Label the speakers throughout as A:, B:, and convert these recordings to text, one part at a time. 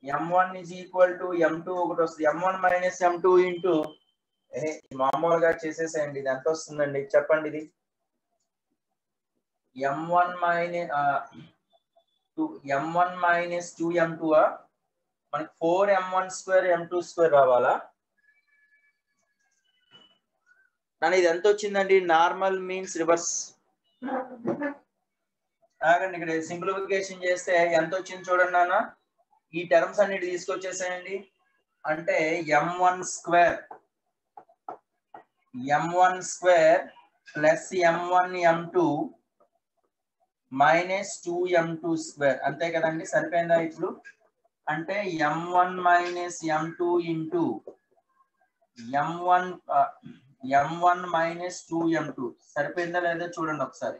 A: M one is equal to M two ఒకటి వస్తుంది M one minus M two into మామూలుగా చేసేసేయండి ఇది ఎంత వస్తుందండి చెప్పండి ఇది M one minus two M one minus two M two మనకి four M one square M two square రావాలా నన్ను ఇది ఎంత వచ్చిందండి నార్మల్ మీన్స్ రివర్స్ ఆగండి ఇక్కడ సింప్లిఫికేషన్ చేస్తే ఎంత వచ్చింది చూడండి నాన్న ఈ టర్మ్స్ అన్నిటి తీసుకొచ్చేసేయండి అంటే M one square M one square plus M one M two minus two M two square అంతే కదండి సరిపోయిందా ఇప్పుడు అంటే M one minus M two into M one M one minus two M two సరిపోయిందా లేదా చూడండి ఒకసారి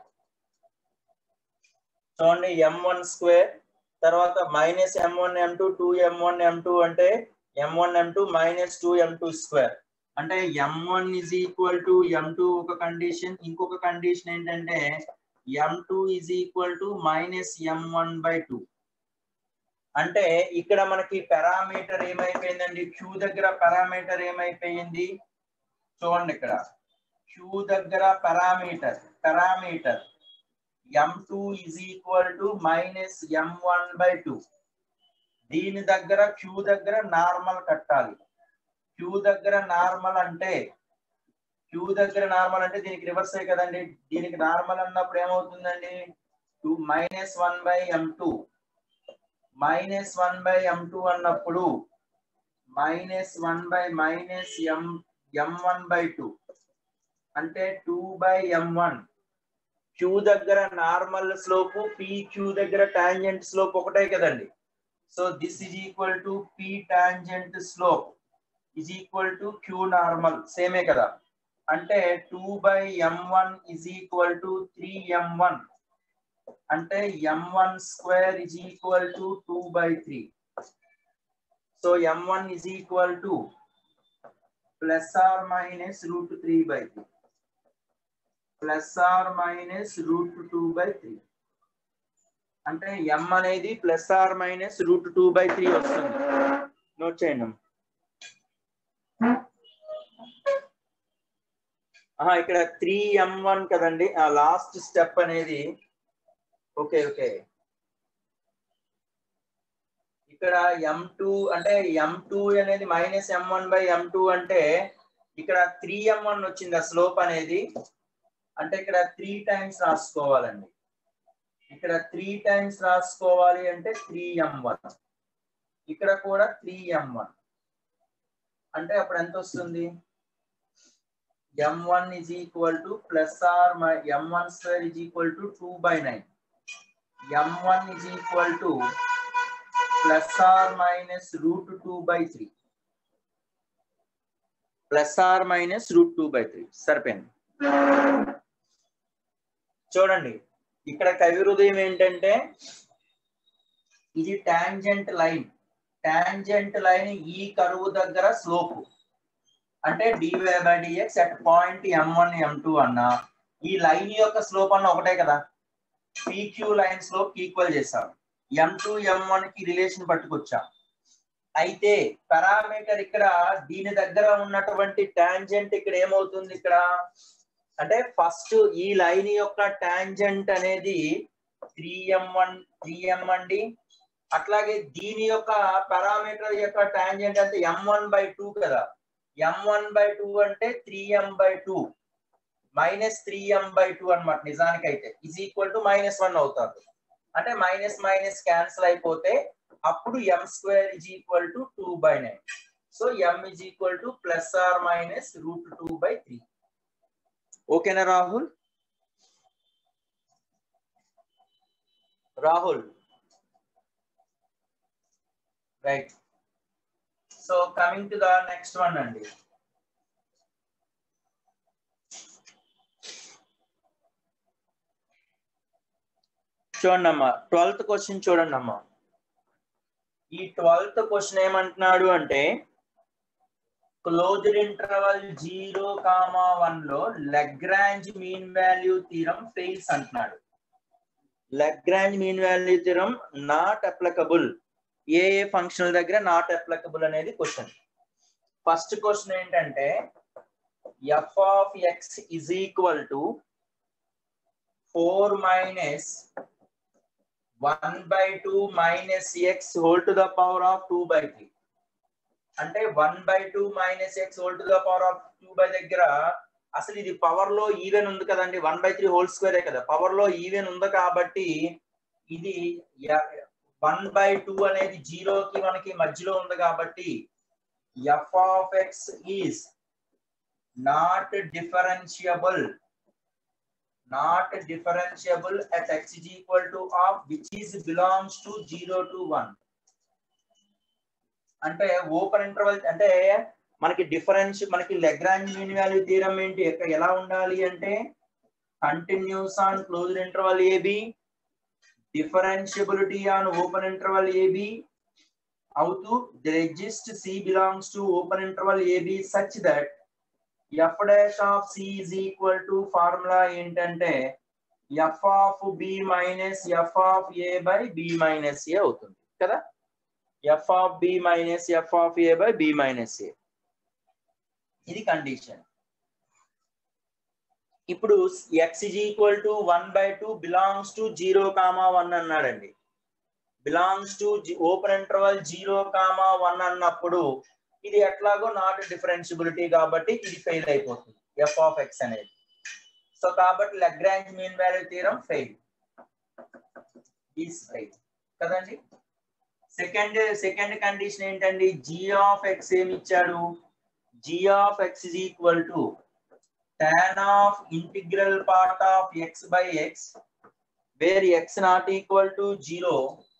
A: చూడండి ఎం వన్ స్క్వేర్ తర్వాత minus M one M two two M one M two అంటే M one M two minus two M two square అంటే M one is equal to M two ఒక condition ఇంకొక కండిషన్ ఏంటంటే M two is equal to minus M one by two అంటే ఇక్కడ మనకి parameter ఏమైపోయిందండి Q దగ్గర పారామీటర్ ఏమైపోయింది చూడండి ఇక్కడ క్యూ దగ్గర parameter parameter M two is equal to minus M one by two దీని దగ్గర క్యూ దగ్గర నార్మల్ కట్టాలి క్యూ దగ్గర నార్మల్ అంటే క్యూ దగ్గర నార్మల్ అంటే దీనికి రివర్స్ కదండి దీనికి నార్మల్ అన్నప్పుడు ఏమవుతుందండి two minus one by M two minus one by M two అన్నప్పుడు minus one by minus M M one by two అంటే two by M one Q దగ్గర నార్మల్ స్లోప్ పి క్యూ దగ్గర tangent slope ఒకటే కదండి so this is equal to P tangent slope is equal to Q normal సేమే కదా అంటే two by M one is equal to three M one అంటే M one square is equal to two by three so M one is equal to plus or minus root three by three plus or minus root two by three అంటే M అనేది plus or minus root two by three వస్తుంది note చేయండి ఆహా, ఇక్కడ three M one కదండి ఆ last step అనేది okay okay ఇక్కడ ఎం టూ అంటే ఎం టూ అనేది minus M one by M two అంటే ఇక్కడ త్రీ ఎం వన్ వచ్చింది ఆ స్లోప్ అనేది అంటే ఇక్కడ త్రీ టైమ్స్ రాసుకోవాలండి ఇక్కడ త్రీ టైమ్స్ రాసుకోవాలి అంటే త్రీ ఎం వన్ ఇక్కడ కూడా త్రీ ఎం వన్ అంటే అప్పుడు ఎంత వస్తుంది M one is equal to plus or M one square is equal to two by nine M one is equal to plus or minus root two by three plus or minus root two by three సరిపోయింది చూడండి ఇక్కడ కవి హృదయం ఏంటంటే ఇది tangent line tangent line ఈ కరువు దగ్గర స్లోప్ అంటే dy by dx at point M one M two అన్న ఈ లైన్ యొక్క స్లోప్ అన్న ఒకటే కదా పీక్యూ లైన్ స్లోప్ ఈక్వల్ చేస్తాం ఎం టూ ఎం వన్ కి రిలేషన్ పట్టుకొచ్చాం అయితే పారామీటర్ ఇక్కడ దీని దగ్గర ఉన్నటువంటి టాంజెంట్ ఇక్కడ ఏమవుతుంది ఇక్కడ అంటే ఫస్ట్ ఈ లైన్ యొక్క టాంజెంట్ అనేది three M one three M అండి అట్లాగే దీని యొక్క పారామీటర్ యొక్క టాంజెంట్ అంటే ఎం వన్ బై టూ కదా ఎం వన్ బై టూ అంటే three M by two minus three M by two అనమాట నిజానికైతే is equal to minus one అవుతుంది అంటే మైనస్ మైనస్ క్యాన్సిల్ అయిపోతే అప్పుడు M square is equal to two by nine so M is equal to plus or minus root two by three ఓకేనా Rahul Rahul right so coming to the next one అండి చూడండి అమ్మా twelfth question చూడండి అమ్మా ఈ twelfth question ఏమంటున్నాడు అంటే closed interval zero comma one లో Lagrange mean value theorem fails అంటున్నాడు Lagrange mean value theorem not applicable ఏ ఏ ఫంక్షన్ దగ్గర నాట్ అప్లికబుల్ అనేది క్వశ్చన్ ఫస్ట్ క్వశ్చన్ ఏంటంటే F of X is equal to four minus one by two minus X whole to the power of two by three అంటే one by two minus X whole to the power of two by దగ్గర అసలు ఇది power లో even ఉంది కదండి one by three whole స్క్వేరే కదా power లో ఈవెన్ ఉంది కాబట్టి ఇది వన్ బై టూ అనేది జీరోకి మనకి మధ్యలో ఉంది కాబట్టి F of X is not differentiable not differentiable at x is equal to of which is belongs to 0 to 1 అంటే ఓపెన్ ఇంటర్వల్ అంటే మనకి డిఫరెన్స్ మనకి లెగ్రాంజ్ మీన్ వాల్యూ థీరం ఏంటి ఎక్క- ఎలా ఉండాలి అంటే continuous on closed interval AB differentiability on open interval AB అవుతూ the exist C belongs to open interval AB such that F dash of C is equal to formula ఏంటంటే F of B minus F of A by B minus A అవుతుంది కదా F of B minus F of A by B minus A ఇది condition ఇప్పుడు X is equal to one by two belongs to zero comma one అన్నాడండి belongs to open interval zero comma one అన్నప్పుడు ఇది ఎట్లాగో not differentiability కాబట్టి ఇది fail అయిపోతుంది F of X అనేది సో కాబట్టి Lagrange mean value theorem fail is fail కదండి సెకండ్ సెకండ్ కండిషన్ ఏంటండి జీ ఆఫ్ ఎక్స్ ఏమి ఇచ్చాడు G of X is equal to tan of integral part of x by x where x not equal to 0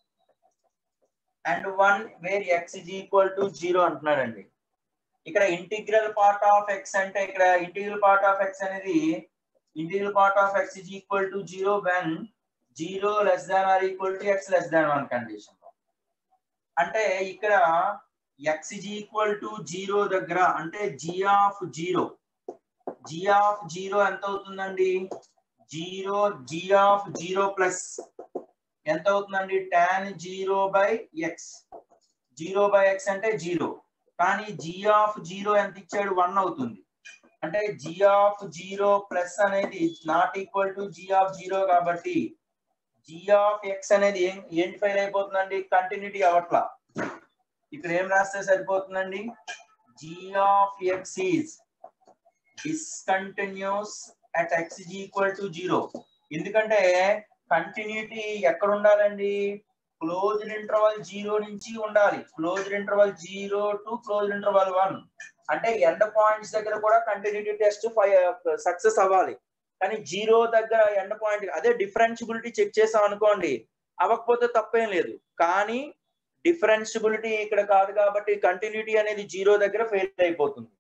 A: and 1 where x is equal to 0 అంటున్నాడండి ఇక్కడ integral part of x అంటే ఇక్కడ integral part of X అనేది integral part of X is equal to zero when zero less than or equal to x less than one condition అంటే ఇక్కడ x is equal to zero దగ్గర అంటే g of zero g of zero ఎంత అవుతుందండి zero g of zero plus ఎంత అవుతుందండి tan zero by x zero by x అంటే zero కానీ జీ ఆఫ్ జీరో ఎంత ఇచ్చాడు వన్ అవుతుంది అంటే జీ ఆఫ్ జీరో ప్లస్ అనేది not equal to g of zero కాబట్టి జీ ఆఫ్ ఎక్స్ అనేది ఏం ఏంటి ఫెయిల్ అయిపోతుందండి కంటిన్యూటీ అవట్లా ఇక్కడ ఏం రాస్తే సరిపోతుందండి g of x is discontinuous at x is equal to zero ఎందుకంటే కంటిన్యూటీ ఎక్కడ ఉండాలండి క్లోజ్డ్ ఇంటర్వల్ జీరో నుంచి ఉండాలి closed interval zero to closed interval one అంటే ఎండ్ పాయింట్స్ దగ్గర కూడా కంటిన్యూటీ టెస్ట్ సక్సెస్ అవ్వాలి కానీ జీరో దగ్గర ఎండ్ పాయింట్ అదే డిఫరెన్షియబిలిటీ చెక్ చేసాం అనుకోండి అవ్వకపోతే తప్పేం లేదు కానీ డిఫరెన్షియబిలిటీ ఇక్కడ కాదు కాబట్టి కంటిన్యూటీ అనేది జీరో దగ్గర ఫెయిల్ అయిపోతుంది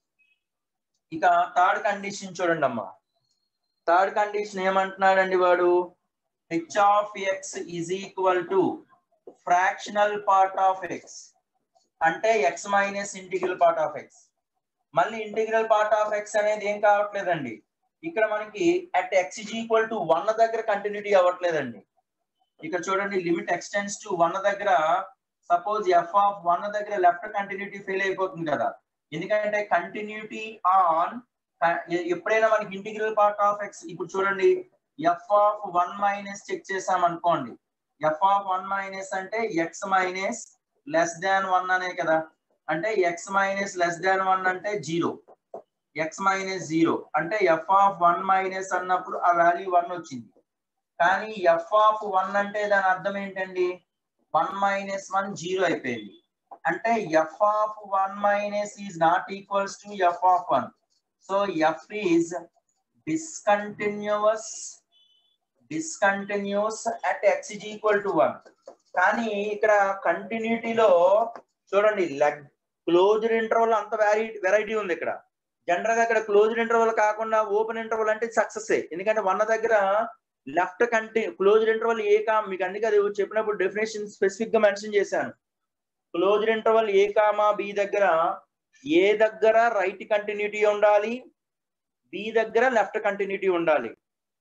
A: ఇక థర్డ్ కండిషన్ చూడండి అమ్మా థర్డ్ కండిషన్ ఏమంటున్నాడండి వాడు h of x is equal to fractional part of x అంటే x minus integral part of x మళ్ళీ ఇంటిగ్రల్ పార్ట్ ఆఫ్ ఎక్స్ అనేది ఏం కావట్లేదండి ఇక్కడ మనకి at x is equal to one దగ్గర కంటిన్యూటీ అవ్వట్లేదండి ఇక్కడ చూడండి లిమిట్ ఎక్స్టెన్స్ టు వన్ దగ్గర సపోజ్ ఎఫ్ ఆఫ్ వన్ దగ్గర లెఫ్ట్ కంటిన్యూటీ ఫెయిల్ అయిపోతుంది కదా ఎందుకంటే కంటిన్యూటీ ఆన్ ఎప్పుడైనా మనకి ఇంటిగ్రల్ పార్ట్ ఆఫ్ ఎక్స్ ఇప్పుడు చూడండి f of one minus check చేసాం అనుకోండి ఎఫ్ ఆఫ్ వన్ మైనస్ అంటే x minus less than one అనే కదా అంటే x minus less than one అంటే జీరో ఎక్స్ మైనస్ జీరో అంటే ఎఫ్ ఆఫ్ వన్ మైనస్ అన్నప్పుడు ఆ వాల్యూ వన్ వచ్చింది కానీ ఎఫ్ ఆఫ్ వన్ అంటే దాని అర్థం ఏంటండి వన్ మైనస్ వన్ జీరో అయిపోయింది అంటే f of one minus is not equals to f of one so f is discontinuous discontinuous at x is equal to one కానీ ఇక్కడ కంటిన్యూటీలో చూడండి క్లోజ్డ్ ఇంటర్వల్ అంత వెరైటీ వెరైటీ ఉంది ఇక్కడ జనరల్ గా ఇక్కడ క్లోజ్డ్ ఇంటర్వల్ కాకుండా ఓపెన్ ఇంటర్వల్ అంటే సక్సెస్ ఎందుకంటే వన్ దగ్గర లెఫ్ట్ కంటి క్లోజ్డ్ ఇంటర్వల్ ఏ కా మీకు అందుకే అది చెప్పినప్పుడు డెఫినేషన్ స్పెసిఫిక్ గా మెన్షన్ చేశాను closed interval a comma B దగ్గర ఏ దగ్గర రైట్ కంటిన్యూటీ ఉండాలి బి దగ్గర లెఫ్ట్ కంటిన్యూటీ ఉండాలి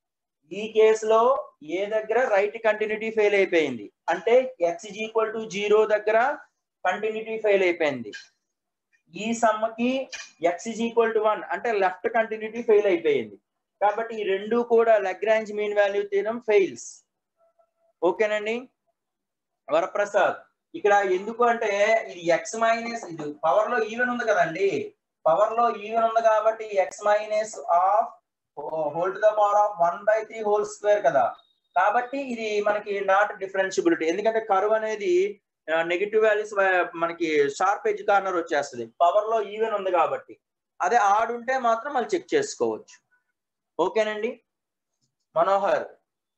A: ఈ కేసులో ఏ దగ్గర రైట్ కంటిన్యూటీ ఫెయిల్ అయిపోయింది అంటే x is equal to zero దగ్గర కంటిన్యూటీ ఫెయిల్ అయిపోయింది ఈ సమ్మకి x is equal to one అంటే లెఫ్ట్ కంటిన్యూటీ ఫెయిల్ అయిపోయింది కాబట్టి ఈ రెండు కూడా Lagrange mean value theorem fails ఓకేనండి వరప్రసాద్ ఇక్కడ ఎందుకు అంటే ఇది ఎక్స్ మైనస్ ఇది పవర్ లో ఈవెన్ ఉంది కదండి పవర్ లో ఈవెన్ ఉంది కాబట్టి x minus of whole to the power of one by three whole square కదా కాబట్టి ఇది మనకి నాట్ డిఫరెన్షియబిలిటీ ఎందుకంటే కరువు అనేది నెగిటివ్ వాల్యూస్ మనకి షార్ప్ ఎడ్జ్ కార్నర్ వచ్చేస్తుంది పవర్ లో ఈవెన్ ఉంది కాబట్టి అదే ఆడుంటే మాత్రం మళ్ళీ చెక్ చేసుకోవచ్చు ఓకేనండి మనోహర్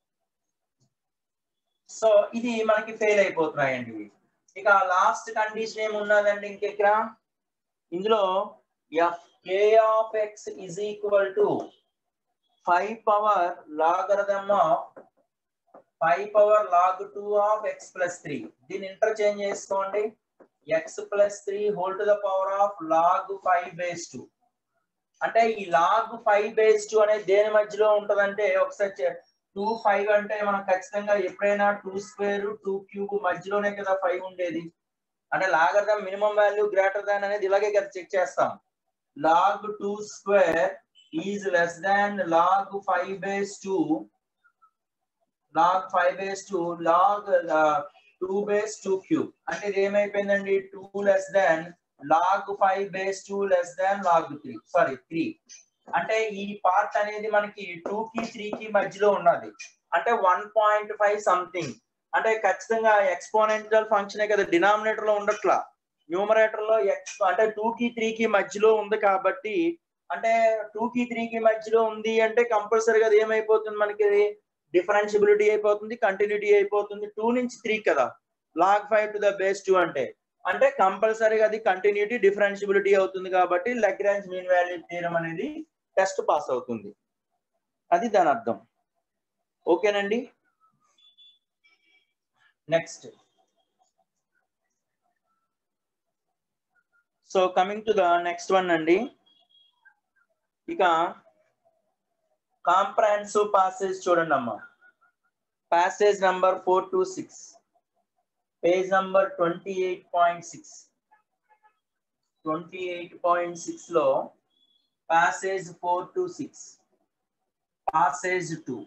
A: సో ఇది మనకి ఫెయిల్ అయిపోతున్నాయండి ఇవి. ఇక లాస్ట్ కండిషన్ ఏమున్నదండి ఇంకెక్కడ ఇందులో f k of X is equal to five power logarithm of five power log two of x plus three దీన్ని ఇంటర్చేంజ్ చేసుకోండి x plus three whole to the power of log five base two అంటే ఈ log five base two అనేది దేని మధ్యలో ఉంటదంటే ఒకసారి two five అంటే మనం ఖచ్చితంగా ఎప్పుడైనా టూ స్క్వేర్ టూ క్యూబ్ మధ్యలోనే కదా ఫైవ్ ఉండేది అంటే logarithm minimum value greater than అనేది ఇలాగే కదా చెక్ చేస్తాం log two square is less than log five base two log five base two log two base two cube అంటే ఇది ఏమైపోయిందండి two less than log five base two less than log three sorry three అంటే ఈ part అనేది మనకి two కి three కి మధ్యలో ఉన్నది అంటే వన్ పాయింట్ ఫైవ్ సంథింగ్ అంటే ఖచ్చితంగా ఎక్స్పోనెంషియల్ ఫంక్షన్ కదా డినామినేటర్ లో ఉండట్లా న్యూమరేటర్ లో ఎక్స్ అంటే టూ కి త్రీ కి మధ్యలో ఉంది కాబట్టి అంటే టూ కి త్రీ కి మధ్యలో ఉంది అంటే కంపల్సరీగా అది ఏమైపోతుంది మనకి డిఫరెన్షియబిలిటీ అయిపోతుంది కంటిన్యూటీ అయిపోతుంది టూ నుంచి త్రీ కదా log five to the base two అంటే అంటే కంపల్సరీగా అది కంటిన్యూటీ డిఫరెన్షియబిలిటీ అవుతుంది కాబట్టి లగ్రాంజ్ మీన్ వాల్యూ థీరం అనేది టెస్ట్ పాస్ అవుతుంది అది దాని అర్థం ఓకేనండి next so coming to the next one అండి ఇక కాంప్రహెన్సివ్ పాసేజ్ చూడండి అమ్మా passage number four to six page number twenty eight point six twenty eight point six లో passage four to six passage two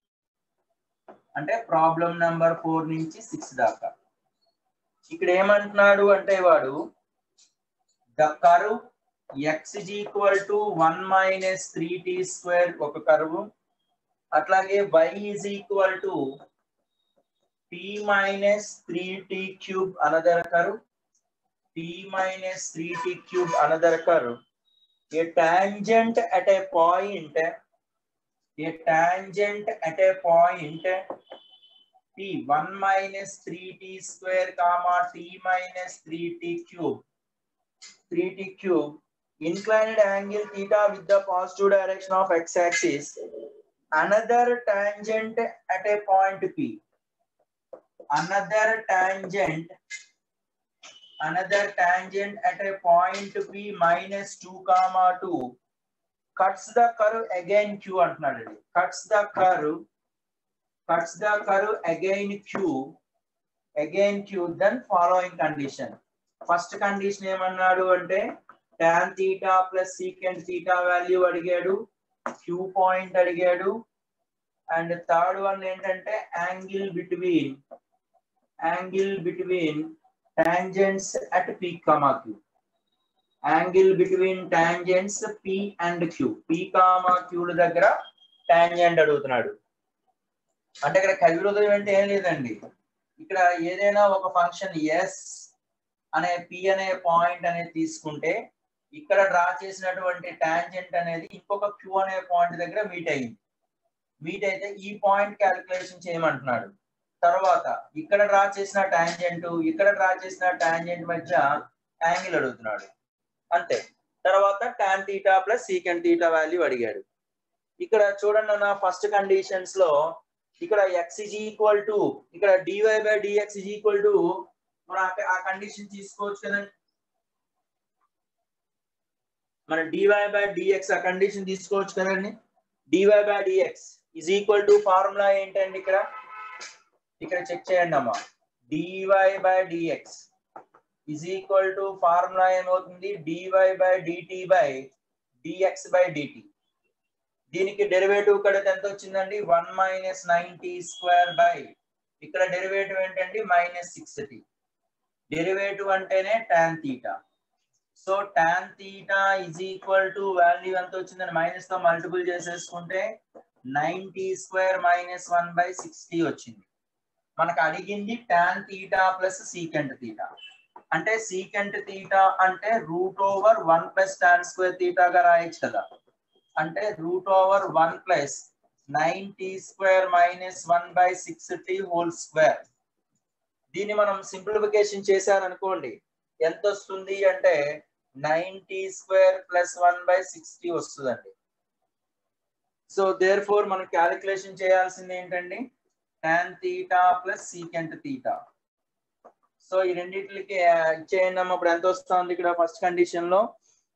A: అంటే ప్రాబ్లం నంబర్ ఫోర్ నుంచి six దాకా ఇక్కడ ఏమంటున్నాడు అంటే వాడు the curve x is equal to one minus three t square ఒక curve అట్లాగే y is equal to t minus three t cube another curve t minus three t cube another curve a tangent at a point a tangent at a point t 1 minus 3t square comma t minus 3t cube 3t cube inclined angle theta with the positive direction of x axis another tangent at a point p another tangent another tangent at a point p minus 2 comma 2 cuts the curve again q అంటున్నాడు ఇది cuts the curve cuts the curve again q again q then following condition first condition ఏమన్నాడు అంటే tan theta plus secant theta value అడిగాడు q point అడిగాడు and third one ఏంటంటే angle between angle between tangents at p comma q angle between tangents p and q p comma q దగ్గర tangent అడుగుతున్నాడు అంటే ఇక్కడ కవిరోధం అంటే ఏం లేదండి ఇక్కడ ఏదైనా ఒక ఫంక్షన్ ఎస్ అనే p అనే పాయింట్ అనేది తీసుకుంటే ఇక్కడ డ్రా చేసినటువంటి టాంజెంట్ అనేది ఇంకొక q అనే పాయింట్ దగ్గర మీట్ అయింది మీట్ అయితే ఈ పాయింట్ క్యాలిక్యులేషన్ చేయమంటున్నాడు తర్వాత ఇక్కడ డ్రా చేసిన టాంజెంట్ ఇక్కడ డ్రా చేసిన టాంజెంట్ మధ్య యాంగిల్ అడుగుతున్నాడు అంతే తర్వాత tan theta plus secant theta value అడిగాడు ఇక్కడ చూడండి నా ఫస్ట్ కండిషన్స్ లో ఇక్కడ ఎక్స్ ఇజ్ ఈక్వల్ టు ఇక్కడ dy by dx is equal to మనం ఆ కండిషన్ తీసుకోవచ్చు కదండి మన డివై బై డిఎక్స్ ఆ కండిషన్ తీసుకోవచ్చు కదండి dy by dx is equal to formula ఏంటండి ఇక్కడ ఇక్కడ చెక్ చేయండి అమ్మా dy by dx is equal to formula ఏమవుతుంది dy by dt by dx by DT దీనికి డెరివేటివ్ ఇక్కడ ఎంత వచ్చిందండి one minus nine t square by ఇక్కడ డెరివేటివ్ ఏంటండి మైనస్ సిక్స్ టీ డెరివేటివ్ అంటేనే tan theta so tan theta is equal to value ఎంత వచ్చిందని మైనస్ తో మల్టిపుల్ చేసేసుకుంటే nine t square minus one by six t వచ్చింది మనకు అడిగింది tan theta plus secant theta అంటే సీకెంట్ తీటా అంటే root over one plus tan square తీటాగా రాయొచ్చు కదా అంటే root over one plus nine t square minus one by six t whole square దీన్ని మనం సింప్లిఫికేషన్ చేశారనుకోండి ఎంత వస్తుంది అంటే nine t square plus one by six t వస్తుందండి సో దేర్ ఫోర్ మనం క్యాలిక్యులేషన్ చేయాల్సింది ఏంటండి tan theta plus secant theta so ఈ రెండింటికి ఇచ్చేయండి అమ్మ ఇప్పుడు ఎంత వస్తుంది ఇక్కడ ఫస్ట్ కండిషన్ లో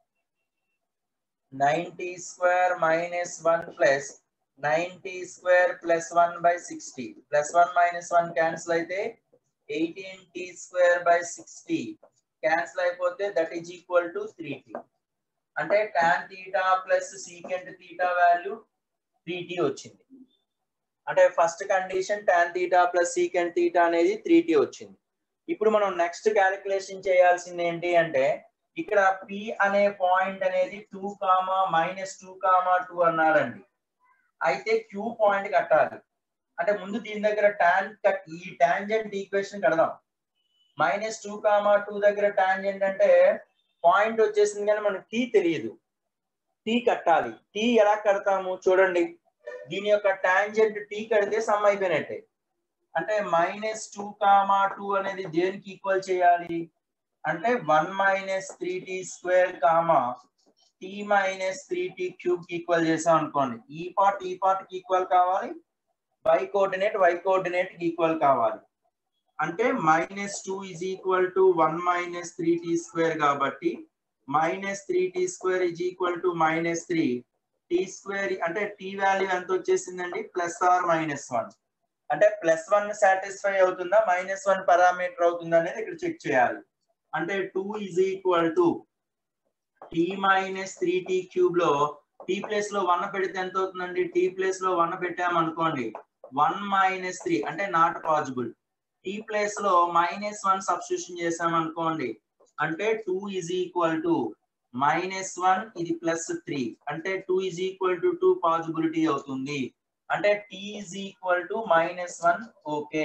A: nine t square minus one plus nine t square plus one by six t plus one minus one cancel అయితే eighteen t square by six t cancel అయిపోతే that is equal to three t అంటే tan theta plus secant theta value three t వచ్చింది అంటే first condition tan theta plus secant theta అనేది three t వచ్చింది ఇప్పుడు మనం next calculation చేయాల్సింది ఏంటి అంటే ఇక్కడ పి అనే పాయింట్ అనేది two comma minus two comma two అన్నారండి అయితే క్యూ పాయింట్ కట్టాలి అంటే ముందు దీని దగ్గర టాన్ ఈ టాంజెంట్ ఈక్వేషన్ కడదాం మైనస్ టూ కామా టూ దగ్గర టాంజెంట్ అంటే పాయింట్ వచ్చేసింది కానీ మనకి టీ తెలియదు టీ కట్టాలి టీ ఎలా కడతాము చూడండి దీని యొక్క టాంజెంట్ టీ కడితే సమ్ అయిపోయినట్టే అంటే మైనస్ టూ కామా టూ అనేది దేనికి ఈక్వల్ చేయాలి అంటే one minus three t square comma t minus three t cube కి ఈక్వల్ చేసాం అనుకోండి ఈ పార్ట్ ఈ పార్ట్ కి ఈక్వల్ కావాలి వై కోఆర్డినేట్ వై కోఆర్డినేట్ కి ఈక్వల్ కావాలి అంటే minus two is equal to one minus three t square కాబట్టి minus three t square is equal to minus three t square అంటే టీ వాల్యూ ఎంత వచ్చేసిందండి ప్లస్ ఆర్ మైనస్ వన్ అంటే plus one satisfy అవుతుందా minus one parameter అవుతుందా అనేది ఇక్కడ check చేయాలి అంటే two is equal to t minus three t cube లో టీ ప్లేస్ లో వన్ పెడితే ఎంత అవుతుందండి టీ ప్లేస్ లో వన్ పెట్టామనుకోండి వన్ మైనస్ త్రీ అంటే నాట్ పాసిబుల్ టీ ప్లేస్ లో మైనస్ వన్ సబ్స్టిట్యూషన్ చేసామనుకోండి అంటే two is equal to minus one ఇది ప్లస్ త్రీ అంటే two is equal to two possibility అవుతుంది అంటే t is equal to minus one okay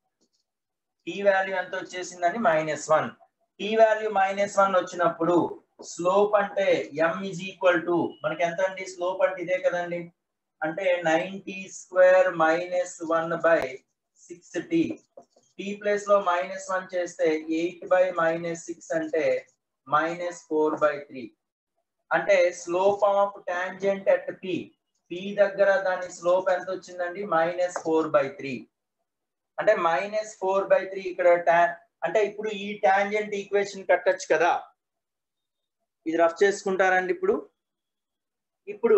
A: tea value ఎంత వచ్చేసిందని minus one t value minus one వచ్చినప్పుడు slope అంటే ఎం ఇజ్ ఈక్వల్ టు మనకి ఎంత అండి స్లోప్ అంటే ఇదే కదండి అంటే nine t square minus one by six t t place లో మైనస్ వన్ చేస్తే ఎయిట్ బై మైనస్ సిక్స్ అంటే మైనస్ ఫోర్ బై త్రీ అంటే slope of tangent at p p దగ్గర దాని స్లోప్ ఎంత వచ్చిందండి మైనస్ ఫోర్ బై త్రీ అంటే మైనస్ ఫోర్ బై త్రీ ఇక్కడ టా- అంటే ఇప్పుడు ఈ టాంజెంట్ ఈక్వేషన్ కట్టొచ్చు కదా ఇది రఫ్ చేసుకుంటారండి ఇప్పుడు ఇప్పుడు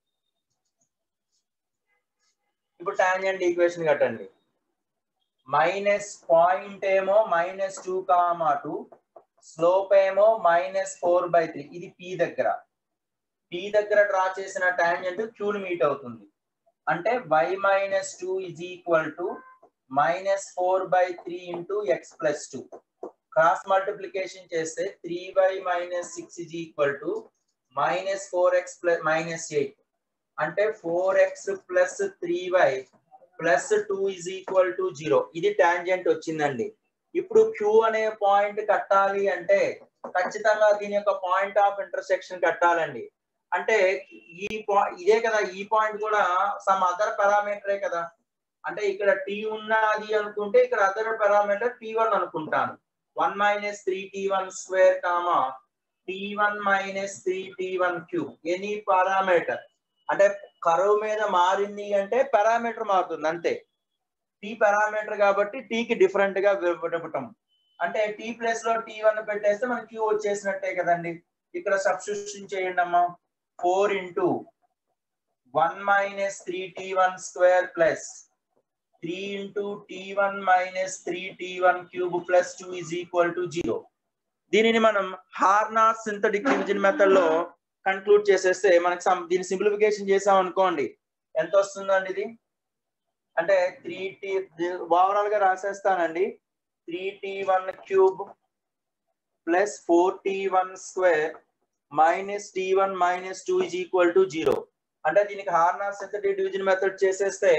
A: ఇప్పుడు టాంజెంట్ ఈక్వేషన్ కట్టండి మైనస్ పాయింట్ ఏమో minus two comma two slope ఏమో మైనస్ ఫోర్ బై త్రీ ఇది పి దగ్గర పి దగ్గర డ్రా చేసిన టాంజెంట్ క్యూని మీట్ అవుతుంది అంటే y minus two is equal to minus four by three into x plus two cross multiplication చేస్తే three y minus six is equal to minus four x plus minus eight అంటే four x plus three y plus two is equal to zero ఇది tangent వచ్చిందండి ఇప్పుడు queue అనే point కట్టాలి అంటే ఖచ్చితంగా దీని యొక్క పాయింట్ ఆఫ్ ఇంటర్సెక్షన్ కట్టాలండి అంటే ఈ పా- ఇదే కదా ఈ పాయింట్ కూడా సమ్ అదర్ పారామీటరే కదా అంటే ఇక్కడ టీ ఉన్నది అనుకుంటే ఇక్కడ అదర్ పారామీటర్ టీ వన్ అనుకుంటాను one minus three t one square comma t one minus three t one cube any parameter అంటే కరువు మీద మారింది అంటే పారామీటర్ మారుతుంది అంతే టీ పారామీటర్ కాబట్టి టీకి డిఫరెంట్ గా ఇవ్వటం అంటే టీ ప్లేస్ లో టీ వన్ పెట్టేస్తే మనకి క్యూ వచ్చేసినట్టే కదండి ఇక్కడ సబ్స్టిట్యూషన్ చేయండి అమ్మా four into one minus three t one square plus three into t one minus three t one cube plus two is equal to zero దీనిని మనం హార్నా సింథటిక్ డివిజన్ మెథడ్ లో కన్క్లూడ్ చేసేస్తే మనకి some- దీని simplification చేసాం అనుకోండి ఎంత వస్తుందండి ఇది అంటే త్రీ టీ ఓవరాల్ గా రాసేస్తానండి three t one cube plus four t one square minus t one minus two is equal to zero అంటే దీనికి హార్నార్ సింథటిక్ డివిజన్ మెథడ్ చేసేస్తే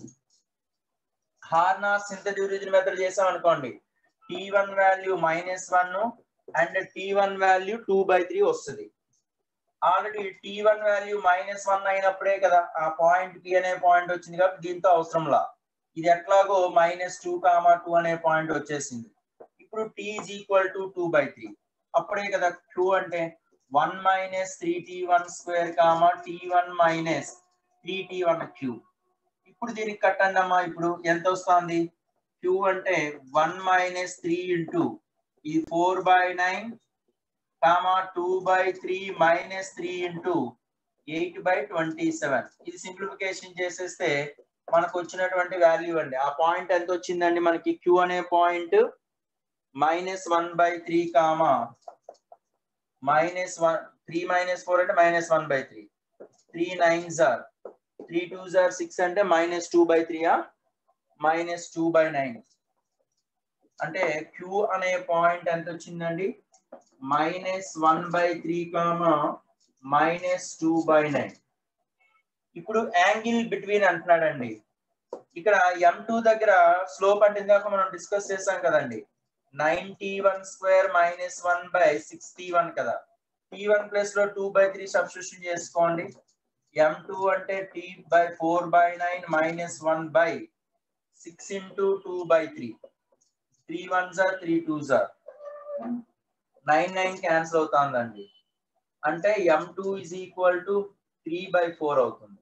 A: హార్నార్ సింథటిక్ డివిజన్ మెథడ్ చేసాం అనుకోండి t one value minus one and t one value two by three వస్తుంది already t one value minus one అయినప్పుడే కదా ఆ point P అనే పాయింట్ వచ్చింది కాబట్టి దీంతో అవసరంలా ఇది ఎట్లాగో మైనస్ టూ కామా టూ అనే పాయింట్ వచ్చేసింది ఇప్పుడు t is equal to two by three అప్పుడే కదా క్యూ అంటే one minus three t one square comma t one minus three t one cube ఇప్పుడు దీనికి కట్టండి అమ్మా ఇప్పుడు ఎంత వస్తుంది క్యూ అంటే వన్ మైనస్ త్రీ ఇంటూ ఇది four by nine comma two by three minus three into eight by twenty seven ఇది సింప్లిఫికేషన్ చేసేస్తే మనకు వచ్చినటువంటి వాల్యూ అండి ఆ పాయింట్ ఎంత వచ్చిందండి మనకి క్యూ అనే point minus one by three comma minus one three minus four అంటే minus one by three three nine జార్ త్రీ టూ జార్ సిక్స్ అంటే మైనస్ టూ బై త్రీయా మైనస్ టూ బై నైన్ అంటే క్యూ అనే పాయింట్ ఎంత వచ్చిందండి minus one by three comma minus two by nine ఇప్పుడు యాంగిల్ బిట్వీన్ అంటున్నాడండి ఇక్కడ ఎం టూ దగ్గర స్లోప్ అంటే ఇందాక మనం డిస్కస్ చేసాం కదండి ninety one square minus one by sixty one కదా టీ వన్ ప్లస్ లో టూ బై త్రీ సబ్స్టిట్యూషన్ చేసుకోండి ఎం టూ అంటే t by four by nine minus one by six into two by three three one జార్ three two జార్ nine nine cancel అవుతుందండి అంటే ఎం two is equal to three by four అవుతుంది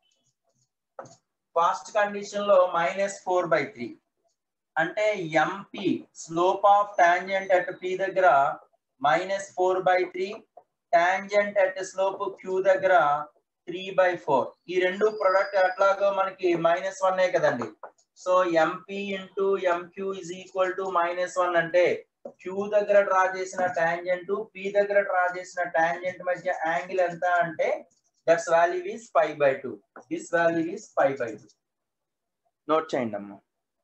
A: first condition లో minus four by three అంటే m P slope of tangent at P దగ్గర minus four by three tangent at slope Q దగ్గర three by four ఈ రెండు product ఎట్లాగో మనకి minus one కదండి so m P into m Q is equal to minus one అంటే Q దగ్గర డ్రా చేసిన టాంజెంట్ పి దగ్గర డ్రా చేసిన టాంజెంట్ మధ్య యాంగిల్ ఎంత అంటే that's value is five by two this value is five by two note చేయండి అమ్మా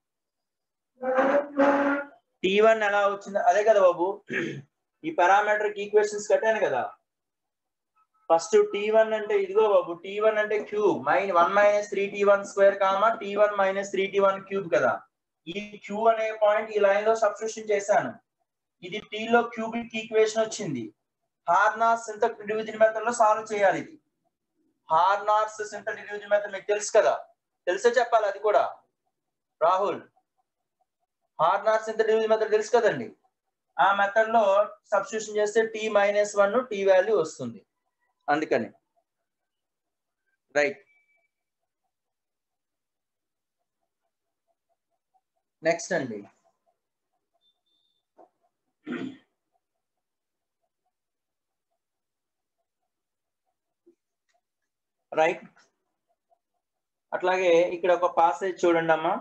A: టీ వన్ ఎలా వచ్చింది అదే కదా బాబు ఈ పారామెట్రిక్ ఈక్వేషన్స్ కట్టాను కదా ఫస్ట్ టీ వన్ అంటే ఇదిగో బాబు టీ వన్ అంటే cube minus one minus three t one square comma t one minus three t one cube కదా ఈ క్యూ అనే పాయింట్ ఈ లైన్ లో సబ్స్టిట్యూషన్ చేశాను ఇది టీ లో క్యూబిక్ ఈక్వేషన్ వచ్చింది హార్నాస్ సింథటిక్ డివిజన్ మెథడ్ లో సాల్వ్ చేయాలి ఇది హార్నాస్ సింథటిక్ డివిజన్ మెథడ్ మీకు తెలుసు కదా తెలిసే చెప్పాలి అది కూడా Rahul Horner synthetic division method తెలుసు కదండి ఆ మెథడ్ లో సబ్స్టిట్యూషన్ చేస్తే t minus one t value వస్తుంది అందుకని రైట్ నెక్స్ట్ అండి రైట్ అట్లాగే ఇక్కడ ఒక పాసేజ్ చూడండి అమ్మా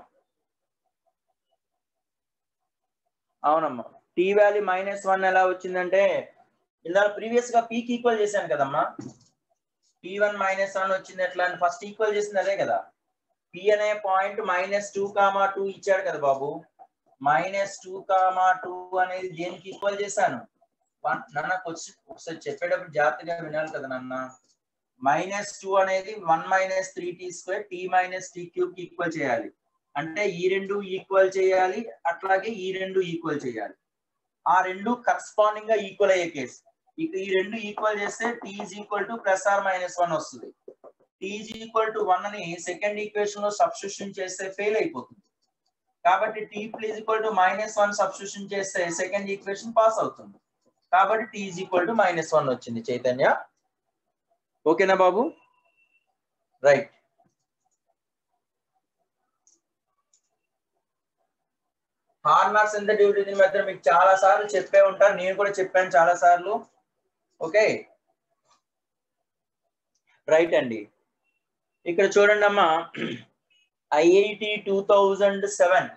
A: అవునమ్మా టీ వాల్యూ మైనస్ వన్ ఎలా వచ్చిందంటే ఇందాక ప్రీవియస్ గా పీక్ ఈక్వల్ చేశాను కదమ్మా పీ వన్ మైనస్ వన్ వచ్చింది ఎట్లా అని ఫస్ట్ ఈక్వల్ చేసింది అదే కదా పి అనే point minus two comma two ఇచ్చాడు కదా బాబు మైనస్ టూ కామా టూ అనేది దేనికి ఈక్వల్ చేశాను నన్న ఒకసారి చెప్పేటప్పుడు జాగ్రత్తగా వినాలి కదా నన్న మైనస్ టూ అనేది one minus three t square t minus t cube equal చేయాలి అంటే ఈ రెండు ఈక్వల్ చేయాలి అట్లాగే ఈ రెండు ఈక్వల్ చేయాలి ఆ రెండు కరస్పాండింగ్ గా ఈక్వల్ అయ్యే కేసు ఇక ఈ రెండు ఈక్వల్ చేస్తే t is equal to plus or minus one వస్తుంది t is equal to one అని సెకండ్ ఈక్వేషన్ లో సబ్స్టిట్యూషన్ చేస్తే ఫెయిల్ అయిపోతుంది కాబట్టి t please equal to minus one substitution చేస్తే సెకండ్ ఈక్వేషన్ పాస్ అవుతుంది కాబట్టి t is equal to minus one వచ్చింది చైతన్య ఓకేనా బాబు right Horner synthetic division method మీకు చాలా సార్లు చెప్పే ఉంటారు నేను కూడా చెప్పాను చాలా సార్లు ఓకే రైట్ అండి ఇక్కడ చూడండి అమ్మా IIT two thousand seven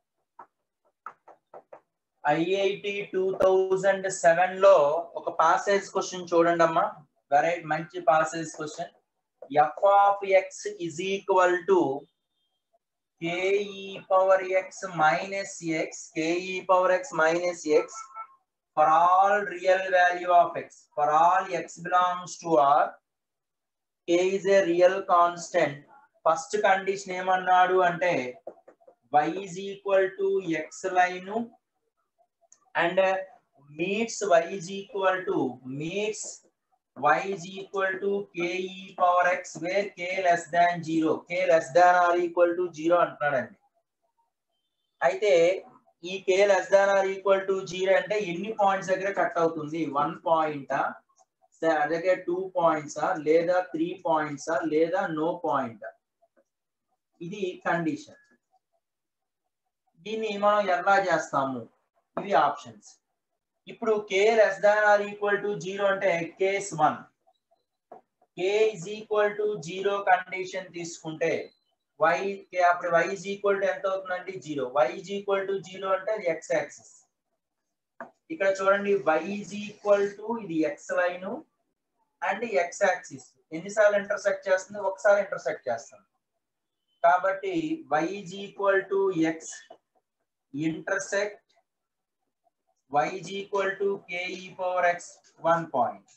A: IIT two thousand seven లో ఒక పాసేజ్ క్వశ్చన్ చూడండి అమ్మా వెరీ మంచి passage question f of X is equal to k e power x minus x k e power x minus x for all real value of x for all x belongs to R k is a real constant first condition ఏమన్నాడు అంటే y is equal to x line and uh, meets y is equal to meets y is equal to k e power x where k less than 0 k less than or equal to 0 అంటున్నాడండి అయితే ఈ k less than or equal to 0 అంటే ఎన్ని points దగ్గర cut అవుతుంది one పాయింటా అలాగే two పాయింట్సా లేదా three పాయింట్సా లేదా నో పాయింట్ ఇది కండిషన్ దీన్ని మనం ఎలా చేస్తాము ఇవి ఆప్షన్స్ ఇప్పుడు k less than or equal to zero అంటే case one k is equal to zero condition తీసుకుంటే వై కే అప్పుడు వై ఇజ్ ఈక్వల్ టు ఎంత అవుతుందండి zero y is equal to zero అంటే అది ఎక్స్ యాక్సిస్ ఇక్కడ చూడండి వై ఇజ్ ఈక్వల్ టు ఇది x line and x axis ఎన్నిసార్లు ఇంటర్సెక్ట్ చేస్తుంది ఒకసారి ఇంటర్సెక్ట్ చేస్తుంది కాబట్టి y is equal to x intersect y is equal to k e power x 1 point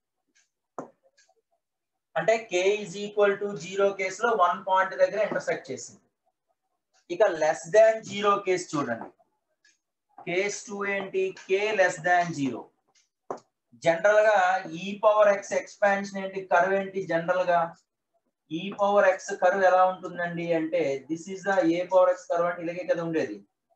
A: అంటే k is equal to 0 కేసులో 1 పాయింట్ దగ్గర intersect చేసింది ఇక లెస్ దాన్ 0 కేసు చూడండి కేస్ 2 ఏంటి k లెస్ దాన్ 0 జనరల్ గా e పవర్ x ఎక్స్పాన్షన్ ఏంటి curve ఏంటి జనరల్ గా ఈ పవర్ ఎక్స్ కర్వ్ ఎలా ఉంటుందండి అంటే this is the e power x curve అంటే ఇలాగే కదా ఉండేది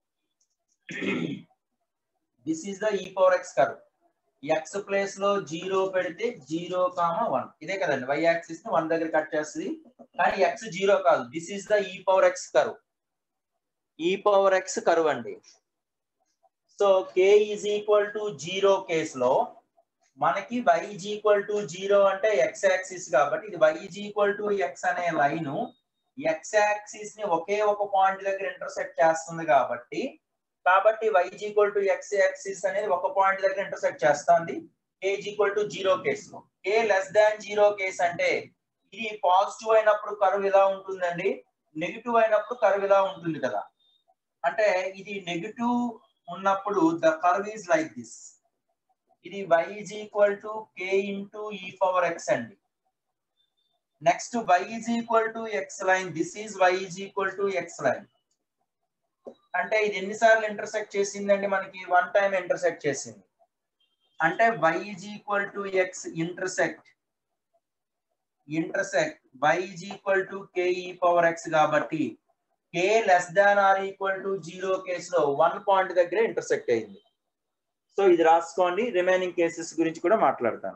A: this is the e power x curve x place లో జీరో పెడితే జీరో కామ వన్ ఇదే కదండి వై యాక్సిస్ ని వన్ దగ్గర కట్ చేస్తుంది కానీ ఎక్స్ జీరో కాదు this is the e power x curve e power x curve అండి so k is equal to zero case లో మనకి y is equal to zero అంటే ఎక్స్ యాక్సిస్ కాబట్టి ఇది y is equal to x అనే line x axis ని ఒకే ఒక పాయింట్ దగ్గర ఇంటర్సెక్ట్ చేస్తుంది కాబట్టి కాబట్టి y is equal to x axis అనేది ఒక పాయింట్ దగ్గర ఇంటర్సెక్ట్ చేస్తుంది k is equal to zero case లో k less than zero case అంటే ఇది పాజిటివ్ అయినప్పుడు కర్వ్ ఇలా ఉంటుందండి నెగిటివ్ అయినప్పుడు కర్వ్ ఇలా ఉంటుంది కదా అంటే ఇది నెగిటివ్ ఉన్నప్పుడు the curve is like this ఇది y is equal to k into e power x అండి next y is equal to x line this is y is equal to x line అంటే ఇది ఎన్నిసార్లు ఇంటర్సెక్ట్ చేసిందండి మనకి one time intersect చేసింది అంటే y is equal to x intersect intersect y is equal to k e power x కాబట్టి k less than or equal to zero కేసులో one point దగ్గర ఇంటర్సెక్ట్ అయింది సో ఇది రాసుకోండి రిమైనింగ్ కేసెస్ గురించి కూడా మాట్లాడతాను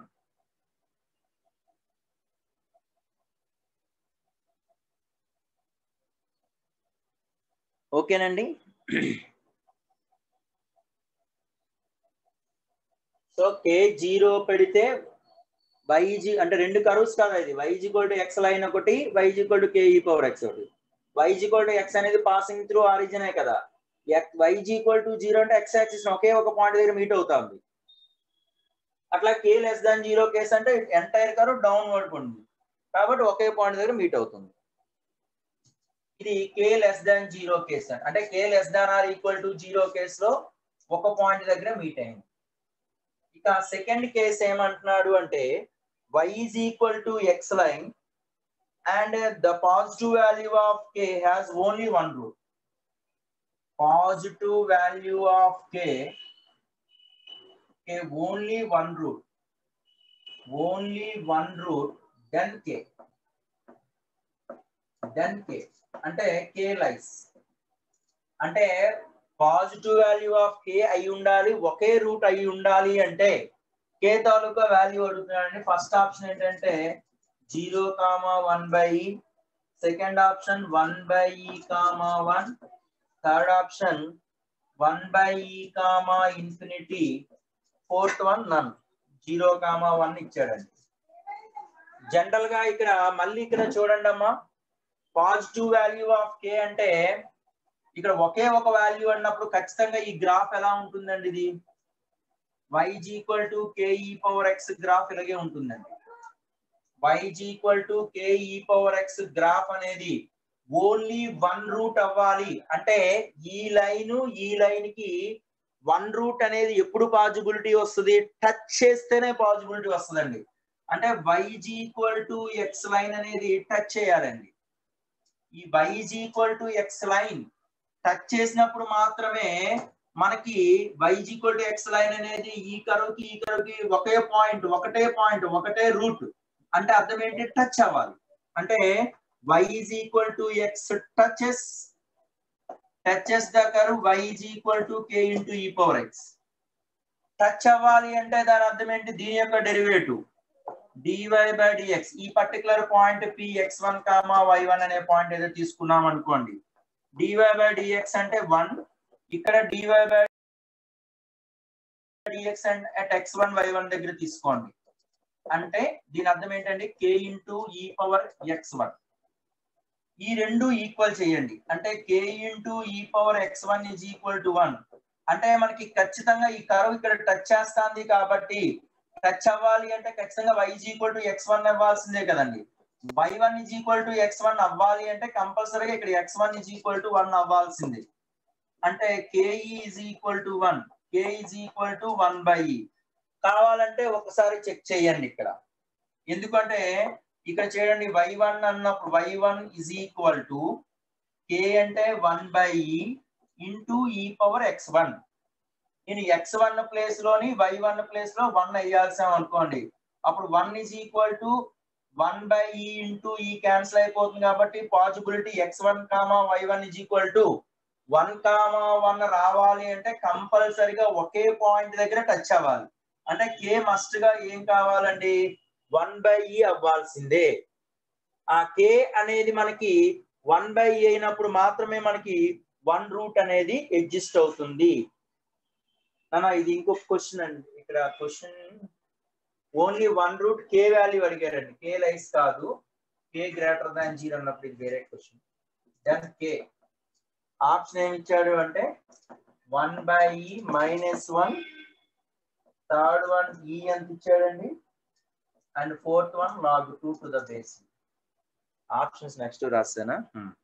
A: ఓకేనండి సో కే జీరో పెడితే వైజీ అంటే రెండు కర్వ్స్ కదా ఇది వైజీ కోల్డ్ ఎక్స్ లైన్ ఒకటి y is cold k e power x ఒకటి వైజీ కోల్డ్ ఎక్స్ అనేది పాసింగ్ త్రూ ఆరిజినే కదా వైజ్ ఈక్వల్ టు జీరో అంటే ఎక్స్ యాక్సిస్ ఒకే ఒక పాయింట్ దగ్గర మీట్ అవుతుంది అట్లా k less than zero case అంటే ఎంటైర్ కర్వ్ డౌన్ వర్డ్ ఉంది కాబట్టి ఒకే పాయింట్ దగ్గర మీట్ అవుతుంది ఇది k less than zero case అంటే k less than or equal to zero case లో ఒక పాయింట్ దగ్గర మీట్ అయింది ఇక సెకండ్ కేస్ ఏమంటున్నాడు అంటే y is equal to x line and the positive value of k has only one root positive value of k k only one root only one root then k then k అంటే k లైస్ అంటే positive value of కే అయి ఉండాలి ఒకే route అయి ఉండాలి అంటే k తాలూకా value అడుగుతున్నాడండి first option ఏంటంటే zero comma one by second option one by comma one third option one by comma infinity fourth one none zero comma one ఇచ్చాడండి జనరల్ గా ఇక్కడ మళ్ళీ ఇక్కడ చూడండి అమ్మా పాజిటివ్ వాల్యూ ఆఫ్ కే అంటే ఇక్కడ ఒకే ఒక వాల్యూ అన్నప్పుడు ఖచ్చితంగా ఈ గ్రాఫ్ ఎలా ఉంటుందండి ఇది y equal to k e power x graph ఇలాగే ఉంటుందండి y equal to k e power x graph అనేది ఓన్లీ వన్ రూట్ అవ్వాలి అంటే ఈ లైన్ ఈ లైన్ కి వన్ రూట్ అనేది ఎప్పుడు పాజిబిలిటీ వస్తుంది టచ్ చేస్తేనే పాజిబిలిటీ వస్తుందండి అంటే y equal to x line అనేది టచ్ చేయాలండి ఈ y equal to x line touch చేసినప్పుడు మాత్రమే మనకి y equal to x line అనేది ఈ కరువుకి ఈ కరువుకి ఒకే పాయింట్ ఒకటే పాయింట్ ఒకటే రూట్ అంటే అర్థం ఏంటి టచ్ అవ్వాలి అంటే y is equal to x touches touches the curve y is equal to k into e power x touch అవ్వాలి అంటే దాని అర్థం ఏంటి దీని యొక్క డెరివేటివ్ dy బై డిఎక్స్ ఈ particular point P x one comma y one అనే point ఏదో తీసుకున్నాం అనుకోండి dy బై డిఎక్స్ అంటే వన్ ఇక్కడ dy by dx and at x one y one దగ్గర తీసుకోండి అంటే దీని అర్థం ఏంటంటే k into e power x one ఈ రెండు ఈక్వల్ చేయండి అంటే k into e power x one is equal to one అంటే మనకి ఖచ్చితంగా ఈ కర్వ్ ఇక్కడ టచ్ చేస్తుంది కాబట్టి టచ్ అవ్వాలి అంటే ఖచ్చితంగా y is equal to x one అవ్వాల్సిందే కదండి y one is equal to x one అవ్వాలి అంటే కంపల్సరీగా ఇక్కడ x one is equal to one అవ్వాల్సిందే అంటే k e is equal to one k is equal to one by కావాలంటే ఒకసారి చెక్ చేయండి ఇక్కడ ఎందుకంటే ఇక్కడ చేయండి వై వన్ అన్నప్పుడు y one is equal to k అంటే one by into e power x one నేను ఎక్స్ వన్ ప్లేస్ లోని వై వన్ ప్లేస్ లో వన్ వేయాల్సాం అనుకోండి అప్పుడు one is equal to one by e into e cancel అయిపోతుంది కాబట్టి possibility x one comma y one is equal to one comma one రావాలి అంటే కంపల్సరిగా ఒకే పాయింట్ దగ్గర టచ్ అవ్వాలి అంటే కే మస్ట్ గా ఏం కావాలండి వన్ బై ఈ అవ్వాల్సిందే ఆ కే అనేది మనకి వన్ బై అయినప్పుడు మాత్రమే మనకి వన్ రూట్ అనేది ఎగ్జిస్ట్ అవుతుంది నాన్న ఇది ఇంకొక క్వశ్చన్ అండి ఇక్కడ question only one root k value అడిగారండి కే లైస్ కాదు కే గ్రేటర్ దాన్ జీరో అన్నప్పుడు ఇది వేరే క్వశ్చన్ దెన్ కే ఆప్షన్ ఏమి ఇచ్చాడు అంటే one by e minus one third one e ఎంత ఇచ్చాడండి and fourth one log two to the base options next రాస్తానా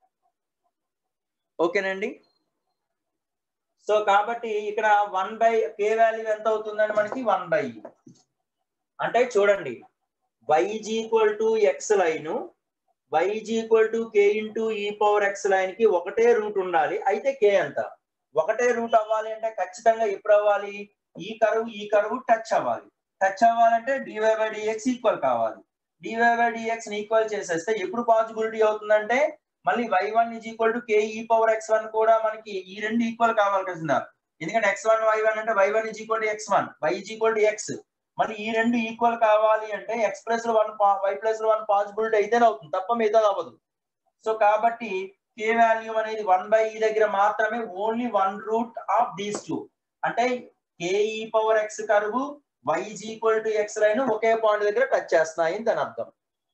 A: ఓకేనండి సో కాబట్టి ఇక్కడ వన్ బై కే వాల్యూ ఎంత అవుతుందండి మనకి వన్ బై అంటే చూడండి y equal to x line y equal to k into e power x line కి ఒకటే రూట్ ఉండాలి అయితే కే ఎంత ఒకటే రూట్ అవ్వాలి అంటే ఖచ్చితంగా ఎప్పుడు అవ్వాలి ఈ కరువు ఈ కరువు టచ్ అవ్వాలి టచ్ అవ్వాలంటే డివై బై డిఎక్స్ ఈక్వల్ కావాలి డివై బై డిఎక్స్ ఈక్వల్ చేసేస్తే ఎప్పుడు పాసిబిలిటీ అవుతుందంటే మళ్ళీ y one is equal to k e power x one కూడా మనకి ఈ రెండు ఈక్వల్ కావాలి కదా ఎందుకంటే ఎక్స్ వన్ వై వన్ అంటే y one is equal to x one y is equal to x మళ్ళీ ఈ రెండు ఈక్వల్ కావాలి అంటే ఎక్స్ ప్లస్ లో వన్ వై ప్లస్ లో వన్ పాసిబిలిటీ అయితేనే అవుతుంది తప్ప మిగతా అవ్వదు సో కాబట్టి కే వాల్యూ అనేది వన్ బై ఈ దగ్గర మాత్రమే only one root of these two అంటే k e power x curve y is equal to x line okay point దగ్గర టచ్ చేస్తున్నాయి దాని అర్థం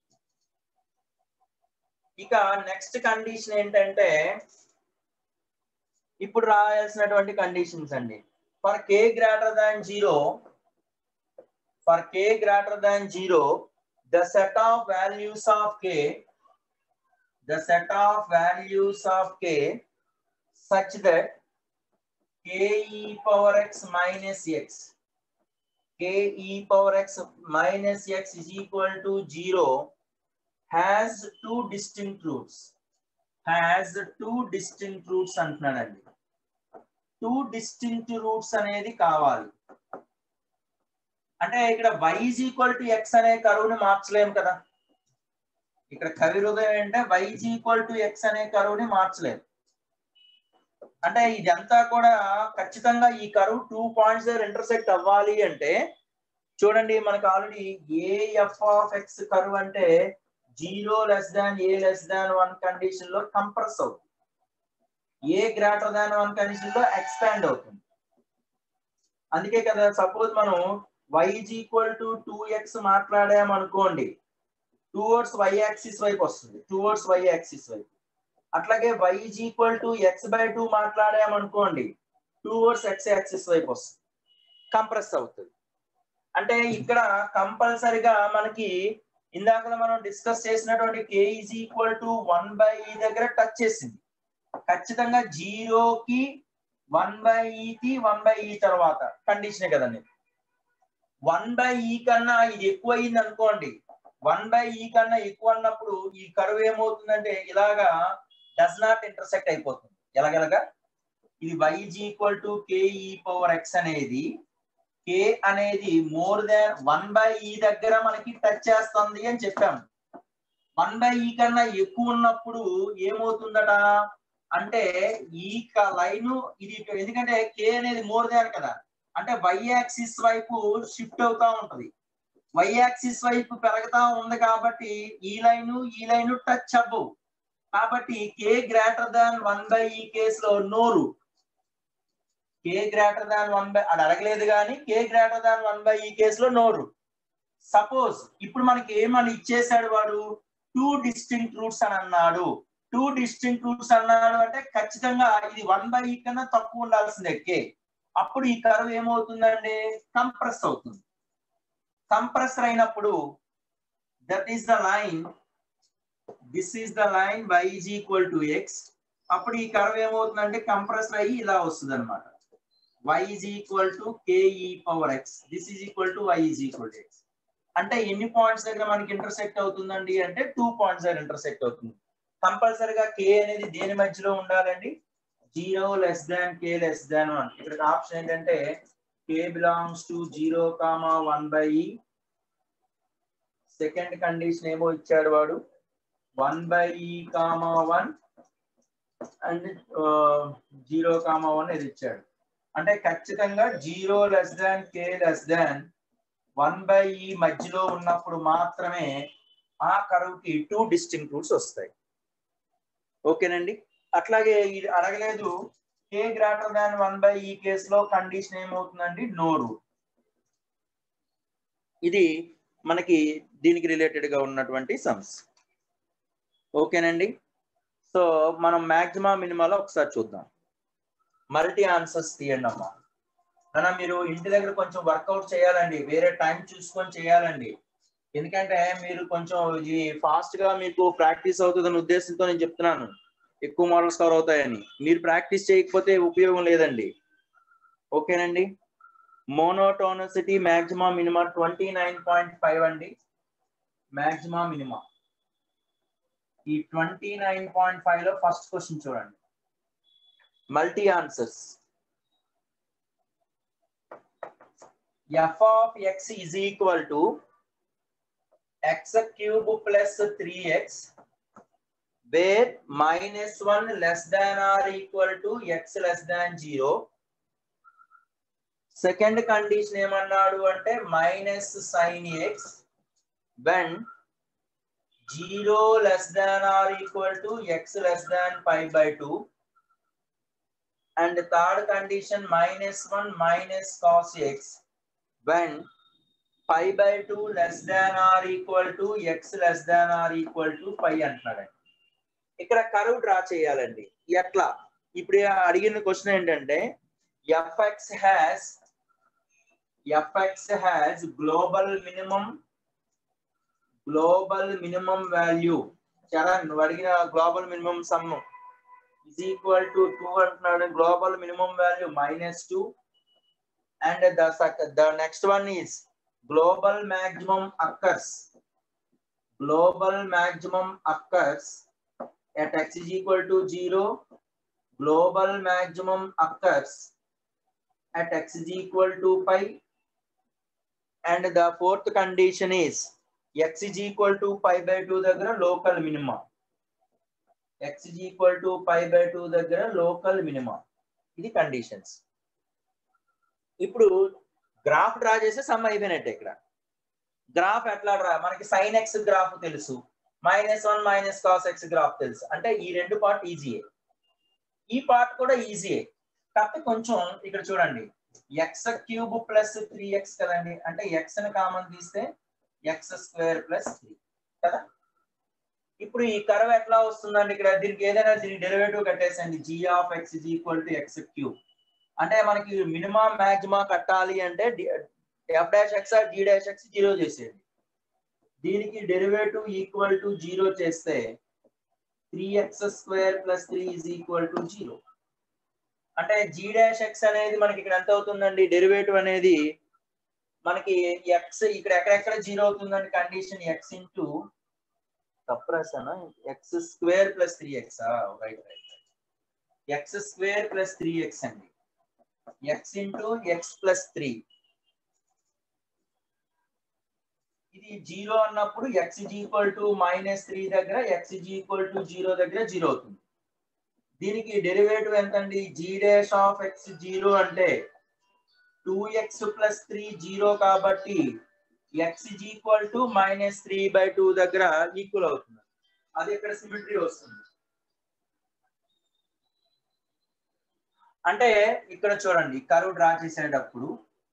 A: ఇక నెక్స్ట్ కండిషన్ ఏంటంటే ఇప్పుడు రాయాల్సినటువంటి కండిషన్స్ అండి for k greater than zero for k greater than zero the set of values of k the set of values of k such that k e power x minus x k e power x minus x is equal to zero has two distinct roots has two distinct roots అంటున్నాడండి two distinct roots అనేది కావాలి అంటే ఇక్కడ y is equal to x అనే కరువుని మార్చలేము కదా ఇక్కడ కవి హృదయం అంటే y is equal to x అనే కరువుని మార్చలేము అంటే ఇదంతా కూడా ఖచ్చితంగా ఈ కరువు టూ పాయింట్స్ దగ్గర ఇంటర్సెక్ట్ అవ్వాలి అంటే చూడండి మనకు already AF of x curve అంటే zero less than a less than one condition లో కంప్రెస్ అవుతుంది a greater than one condition లో ఎక్స్పాండ్ అవుతుంది అందుకే కదా సపోజ్ మనం y is equal to two x మాట్లాడామనుకోండి టూ వర్డ్స్ వై యాక్సిస్ వైపు వస్తుంది టూ వర్డ్స్ వై యాక్సిస్ వైపు అట్లాగే y is equal to x by two మాట్లాడామనుకోండి టూ వర్డ్స్ ఎక్స్ యాక్సిస్ వైపు వస్తుంది కంప్రెస్ అవుతుంది అంటే ఇక్కడ కంపల్సరిగా మనకి ఇందాక మనం డిస్కస్ చేసినటువంటి k is equal to one by e దగ్గర టచ్ చేసింది ఖచ్చితంగా జీరోకి వన్ బై ఈకి వన్ బై ఈ తర్వాత కండిషనే కదండి వన్ బై ఈ కన్నా ఇది ఎక్కువ అయింది అనుకోండి వన్ బై ఈ కన్నా ఎక్కువ అన్నప్పుడు ఈ కరువు ఏమవుతుందంటే ఇలాగా డస్ నాట్ ఇంటర్సెక్ట్ అయిపోతుంది ఎలాగెలగా ఇది y equal to k e power x అనేది కే అనేది more than one by e దగ్గర మనకి టచ్ చేస్తుంది అని చెప్పాము వన్ బై ఈ కన్నా ఎక్కువ ఉన్నప్పుడు ఏమవుతుందట అంటే ఈ లైన్ ఇది ఎందుకంటే కే అనేది మోర్ దాన్ కదా అంటే వై యాక్సిస్ వైపు షిఫ్ట్ అవుతా ఉంటది వై యాక్సిస్ వైపు పెరుగుతా ఉంది కాబట్టి ఈ లైన్ ఈ లైన్ టచ్ అవ్వవు కాబట్టి k greater than one by e కేసులో నోరు k greater than one by అది అడగలేదు కానీ k greater than one by e కేసులో నోరు సపోజ్ ఇప్పుడు మనకి ఏమని ఇచ్చేసాడు వాడు టూ డిస్టింక్ట్ రూట్స్ అని అన్నాడు టూ డిస్టింక్ట్ రూట్స్ అన్నాడు అంటే ఖచ్చితంగా ఇది వన్ బై ఈ కన్నా తక్కువ ఉండాల్సిందే కే అప్పుడు ఈ కర్వ్ ఏమవుతుందండి కంప్రెస్ అవుతుంది కంప్రెసర్ అయినప్పుడు that is the line this is the line y is equal to x అప్పుడు ఈ కర్వ్ ఏమవుతుందంటే కంప్రెసర్ అయ్యి ఇలా వస్తుంది అనమాట y is equal to k e power x this is equal to y is equal to x అంటే ఎన్ని points దగ్గర మనకి ఇంటర్సెక్ట్ అవుతుందండి అంటే టూ పాయింట్స్ దగ్గర ఇంటర్సెక్ట్ అవుతుంది కంపల్సరిగా కే అనేది దేని మధ్యలో ఉండాలండి zero less than k less than one ఇక్కడ ఆప్షన్ ఏంటంటే k belongs to zero comma one by second condition ఏమో ఇచ్చాడు వాడు one by e comma one and zero comma one ఇది ఇచ్చాడు అంటే ఖచ్చితంగా zero less than k less than one by e మధ్యలో ఉన్నప్పుడు మాత్రమే ఆ కరువుకి టూ డిస్టింక్ట్ రూట్స్ వస్తాయి ఓకేనండి అట్లాగే ఇది అడగలేదు k greater than one by e కేసులో కండిషన్ ఏమవుతుందండి నో రూట్ ఇది మనకి దీనికి రిలేటెడ్ గా ఉన్నటువంటి సమ్స్ ఓకేనండి సో మనం మాక్సిమా మినిమాలో ఒకసారి చూద్దాం మల్టీ ఆన్సర్స్ తీయండి అమ్మా అన్న మీరు ఇంటి దగ్గర కొంచెం వర్కౌట్ చేయాలండి వేరే టైం చూసుకొని చేయాలండి ఎందుకంటే మీరు కొంచెం ఇది ఫాస్ట్ గా మీకు ప్రాక్టీస్ అవుతుందనే ఉద్దేశంతో నేను చెప్తున్నాను ఎక్కువ మోడల్స్ కవర్ అవుతాయని మీరు ప్రాక్టీస్ చేయకపోతే ఉపయోగం లేదండి ఓకేనండి monotonicity maxima minima twenty nine point five అండి మాక్సిమా మినిమా ఈ ట్వంటీ నైన్ పాయింట్ ఫైవ్ లో ఫస్ట్ క్వశ్చన్ చూడండి multi answers f of x is equal to x cube plus three x where minus one less than or equal to x less than zero second condition ఏమన్నాడు అంటే minus sine x when zero less than or equal to x less than five by two and third condition minus one minus cos x when five by two less than or equal to x less than or equal to five అంటున్నాడండి ఇక్కడ కరువు draw చేయాలండి ఎట్లా ఇప్పుడు అడిగిన question ఏంటంటే f x has f x has global minimum global minimum value Charan నువ్వు అడిగిన global minimum sum is equal to 2 అంటున్నాడు global minimum value minus two and the the next one is global maximum occurs global maximum occurs at x is equal to 0 global maximum occurs at x is equal to pi and the fourth condition is x is equal to pi by 2 దగ్గర local minima x is equal to pi by 2 దగ్గర local minima ఇది conditions ఇప్పుడు graph draw చేస్తే sum అయిపోయినట్టే ఇక్కడ graph ఎట్లా draw మనకి sine x graph తెలుసు minus one minus cos x graph తెలుసు అంటే ఈ రెండు పార్ట్ ఈజీయే ఈ పార్ట్ కూడా ఈజీయే కాకపోతే కొంచెం ఇక్కడ చూడండి x cube plus three x కదండి అంటే ఎక్స్ ని కామన్ తీస్తే ఎక్స్ స్క్వేర్ ప్లస్ త్రీ కదా ఇప్పుడు ఈ కర్వ్ ఎట్లా వస్తుందండి ఇక్కడ దీనికి ఏదైనా దీనికి డెరివేటివ్ కట్టేసండి g of X is equal to x cube అంటే మనకి మినిమం మ్యాక్సిమా కట్టాలి అంటే f dash x or g dash x zero చేసేది దీనికి డెరివేటివ్ ఈక్వల్ టు జీరో చేస్తే three x square plus three is equal to zero అంటే g dash x అనేది మనకి ఇక్కడ ఎంత అవుతుందండి డెరివేటివ్ అనేది మనకి ఎక్స్ ఇక్కడ ఎక్కడెక్కడ జీరో అవుతుందండి కండిషన్ ఎక్స్ ఇంటూ తప్పు రాసానా x square plus three x right right x square plus three x అండి x into x plus three ఇది జీరో అన్నప్పుడు x equal to minus three దగ్గర ఎక్స్ ఈక్వల్ టు జీరో దగ్గర zero అవుతుంది దీనికి derivative ఎంత అండి g dash of x zero అంటే two x plus three zero కాబట్టి x equal to minus three by two దగ్గర ఈక్వల్ అవుతుంది అది ఇక్కడ సిమెట్రీ వస్తుంది అంటే ఇక్కడ చూడండి కరువు డ్రా చేసేటప్పుడు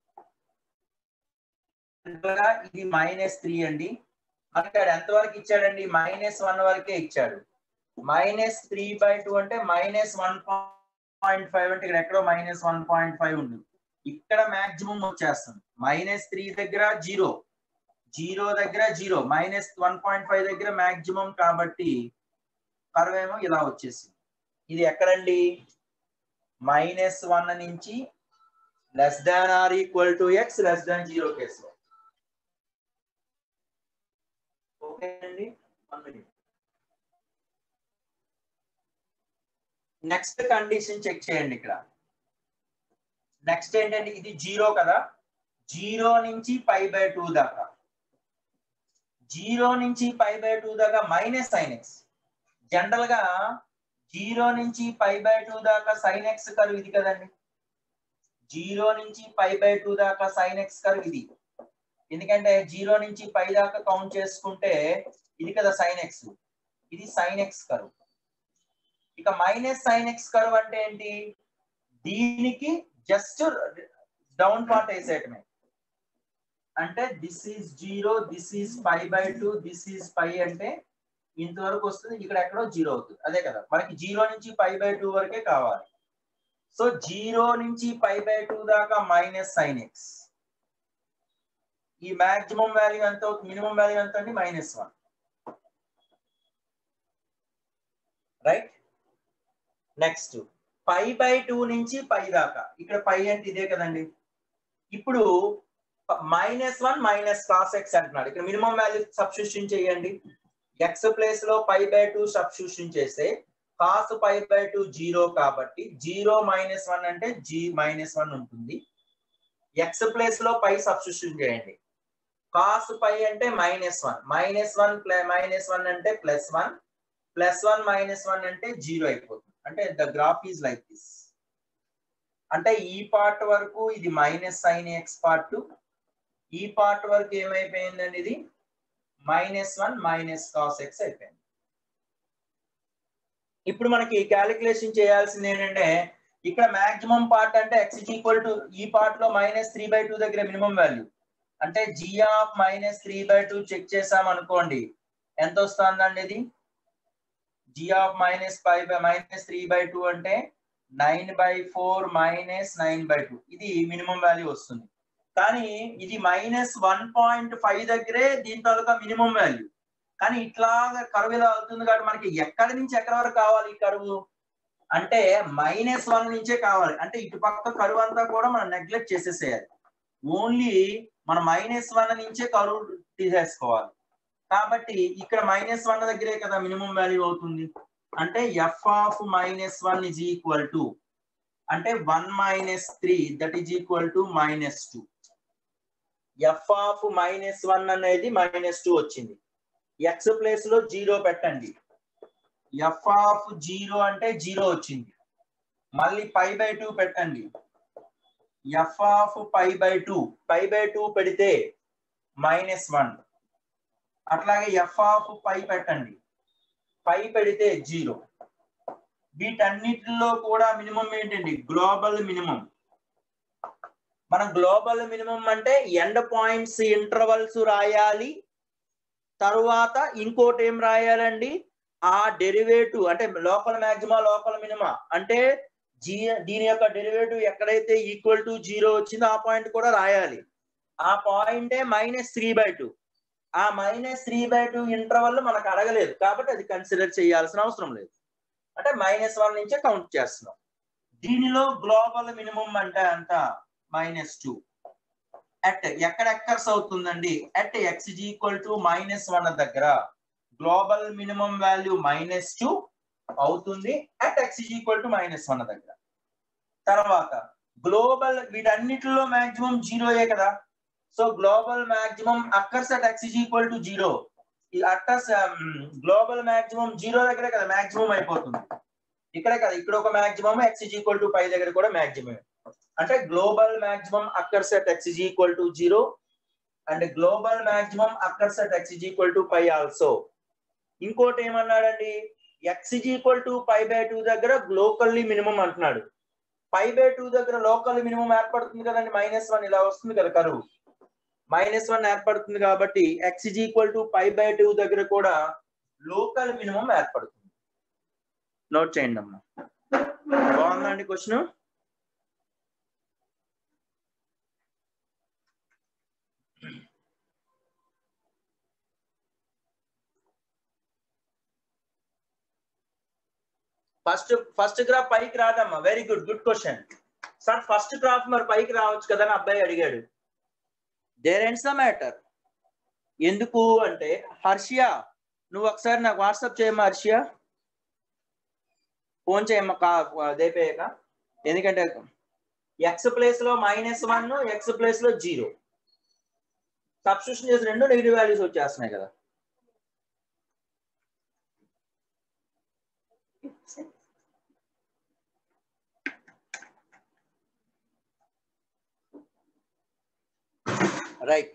A: ఇది మైనస్ త్రీ అండి మనకి ఎంతవరకు ఇచ్చాడండి మైనస్ వన్ వరకే ఇచ్చాడు మైనస్ త్రీ బై టూ అంటే మైనస్ వన్ పాయింట్ ఫైవ్ అంటే ఇక్కడ ఎక్కడో మైనస్ వన్ పాయింట్ ఫైవ్ ఉంటుంది ఇక్కడ మాక్సిమం వచ్చేస్తుంది మైనస్ త్రీ దగ్గర జీరో జీరో దగ్గర zero minus one point five దగ్గర మాక్సిమం కాబట్టి కర్వ్ ఏమో ఇలా వచ్చేసింది ఇది ఎక్కడండి మైనస్ వన్ నుంచి less than or equal to x less than zero కేసులో ఓకే అండి one minute next condition check చేయండి ఇక్కడ నెక్స్ట్ ఏంటంటే ఇది జీరో కదా జీరో నుంచి పై బై టూ దాకా జీరో నుంచి పై బై టూ దాకా మైనస్ సైన్ ఎక్స్ జనరల్ గా జీరో నుంచి పై బై టూ దాకా సైన్ ఎక్స్ కర్వ్ ఇది కదండి జీరో నుంచి పై బై టూ దాకా సైన్ ఎక్స్ కర్వ్ ఇది ఎందుకంటే జీరో నుంచి పై దాకా కౌంట్ చేసుకుంటే ఇది కదా సైన్ ఎక్స్ ఇది సైన్ ఎక్స్ కర్వ్ ఇక మైనస్ సైన్ ఎక్స్ కర్వ్ అంటే ఏంటి దీనికి జస్ట్ డౌన్ పార్ట్ వేసేయటమే అంటే this is zero this is pi by two this is pi అంటే ఇంతవరకు వస్తుంది ఇక్కడ ఎక్కడో జీరో అవుతుంది అదే కదా మనకి జీరో నుంచి పై బై టూ వరకే కావాలి సో జీరో నుంచి పై బై టూ దాకా మైనస్ సైన్ ఎక్స్ ఈ మాక్సిమం వాల్యూ ఎంత అవుతుంది మినిమం వాల్యూ ఎంత అండి minus one right next pi by two నుంచి పై దాకా ఇక్కడ పై అంటే ఇదే కదండి ఇప్పుడు minus one minus cos x అంటున్నాడు ఇక్కడ మినిమం వాల్యూ సబ్స్టిట్యూషన్ చేయండి ఎక్స్ ప్లేస్ లో పై బై టూ సబ్స్టిట్యూషన్ చేస్తే cos pi by two zero కాబట్టి జీరో మైనస్ వన్ అంటే జీ మైనస్ వన్ ఉంటుంది ఎక్స్ ప్లేస్ లో పై సబ్స్టిట్యూషన్ చేయండి కాస్ పై అంటే minus one minus one minus one అంటే plus one plus one minus one అంటే zero అయిపోతుంది అంటే the graph is like this అంటే ఈ పార్ట్ వరకు ఇది మైనస్ సైన్ ఎక్స్ పార్ట్ ఈ పార్ట్ వరకు ఏమైపోయిందండి ఇది minus one minus cos x అయిపోయింది ఇప్పుడు మనకి క్యాలిక్యులేషన్ చేయాల్సింది ఏంటంటే ఇక్కడ మాక్సిమం పార్ట్ అంటే ఎక్స్ ఈక్వల్ టు ఈ పార్ట్ లో మైనస్ త్రీ బై టూ దగ్గర మినిమం వాల్యూ అంటే g of minus three by two check చేసాం అనుకోండి ఎంత వస్తుందండి ఇది g of minus five by minus three by two అంటే nine by four minus nine by two ఇది మినిమం వాల్యూ వస్తుంది కానీ ఇది మైనస్ వన్ పాయింట్ ఫైవ్ దగ్గరే దీని తాలూకా మినిమం వాల్యూ కానీ ఇట్లాగా కరువు ఇలా అవుతుంది కాబట్టి మనకి ఎక్కడి నుంచి ఎక్కడి వరకు కావాలి ఈ కరువు అంటే మైనస్ వన్ నుంచే కావాలి అంటే ఇటు పక్క కరువు అంతా కూడా మనం నెగ్లెక్ట్ చేసేసేయాలి ఓన్లీ మన మైనస్ వన్ నుంచే కరువు తీసేసుకోవాలి కాబట్టి ఇక్కడ మైనస్ వన్ దగ్గరే కదా మినిమం వాల్యూ అవుతుంది అంటే f of minus one is equal to అంటే one minus three that is equal to minus two f of minus one అనేది మైనస్ టూ వచ్చింది ఎక్స్ ప్లేస్ లో జీరో పెట్టండి ఎఫ్ ఆఫ్ జీరో అంటే జీరో వచ్చింది మళ్ళీ పై బై టూ పెట్టండి f of pi by two pi by two పెడితే minus one అట్లాగే ఎఫ్ ఆఫ్ పై పెట్టండి పై పెడితే జీరో వీటన్నిటిలో కూడా మినిమం ఏంటండి గ్లోబల్ మినిమం మనం గ్లోబల్ మినిమం అంటే ఎండ్ పాయింట్స్ ఇంటర్వల్స్ రాయాలి తరువాత ఇంకోటి ఏం రాయాలండి ఆ డెరివేటివ్ అంటే లోకల్ మాక్సిమా లోకల్ మినిమా అంటే జీ దీని యొక్క డెరివేటివ్ ఎక్కడైతే ఈక్వల్ టు జీరో వచ్చిందో ఆ పాయింట్ కూడా రాయాలి ఆ పాయింటే మైనస్ త్రీ బై టూ ఆ minus three by two interval మనకు అడగలేదు కాబట్టి అది కన్సిడర్ చేయాల్సిన అవసరం లేదు అంటే మైనస్ వన్ నుంచే కౌంట్ చేస్తున్నాం దీనిలో గ్లోబల్ మినిమం అంటే అంత మైనస్ టూ అట్ ఎక్కడ ఎక్కర్స్ అవుతుందండి at x equal to minus one దగ్గర global minimum value minus two అవుతుంది at x equal to minus one దగ్గర తర్వాత గ్లోబల్ వీటన్నిటిలో మాక్సిమం జీరోయే కదా so global maximum occurs at x equal to zero ఈ అట్టర్స్ గ్లోబల్ మాక్సిమం జీరో దగ్గర కదా మాక్సిమం అయిపోతుంది ఇక్కడే కదా ఇక్కడ ఒక maximum x equal to pi దగ్గర కూడా మాక్సిమం అంటే global maximum occurs at x equal to zero and global maximum occurs at x equal to pi also ఇంకోటి ఏమన్నాడండి x equal to pi by two దగ్గర లోకల్లీ మినిమం అంటున్నాడు pi by two దగ్గర local minimum ఏర్పడుతుంది కదండి minus one ఇలా వస్తుంది కదా కరువు మైనస్ వన్ ఏర్పడుతుంది కాబట్టి x equal to pi by two దగ్గర కూడా లోకల్ మినిమం ఏర్పడుతుంది నోట్ చేయండి అమ్మా బాగుందండి క్వశ్చన్ ఫస్ట్ ఫస్ట్ గ్రాఫ్ పైకి రాదమ్మా very good good question sir first graph మరి పైకి రావచ్చు కదా అని అబ్బాయి అడిగాడు దేర్ ఎండ్స్ ద మ్యాటర్ ఎందుకు అంటే హర్షియా నువ్వు ఒకసారి నాకు వాట్సాప్ చేయమ్మా హర్షియా ఫోన్ చేయమ్మా కా దేపేయక ఎందుకంటే ఎక్స్ ప్లేస్ లో మైనస్ వన్ ఎక్స్ ప్లేస్ లో జీరో సబ్స్టిట్యూషన్ చేసి రెండు నెగిటివ్ వాల్యూస్ వచ్చేస్తున్నాయి కదా right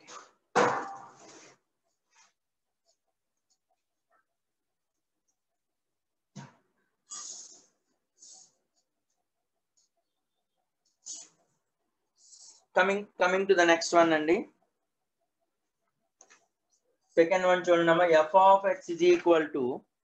A: coming coming to the next one అండి సెకండ్ వన్ చూడండి అమ్మా f of X is equal to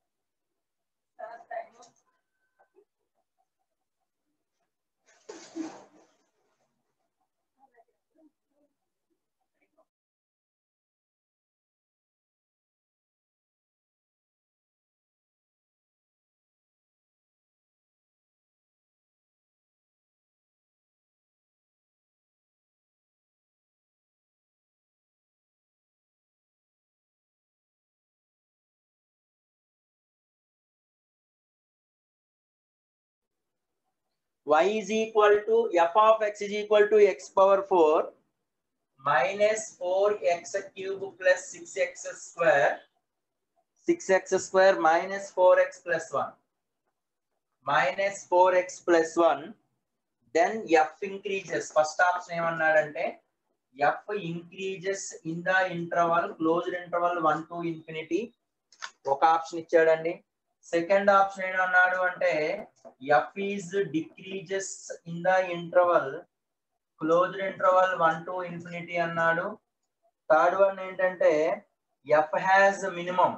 A: y is equal to f of x is equal to x power 4 minus 4x cube plus 6x square 6x square minus 4x plus 1 minus 4x plus 1 then f increases first option ఏమన్నాడంటే f increases in the interval closed interval 1 to infinity ఒక option ఇచ్చాడండి second option ఏమన్నాడు అంటే f is decreases in the interval closed interval one to infinity అన్నాడు third one ఏంటంటే f has minimum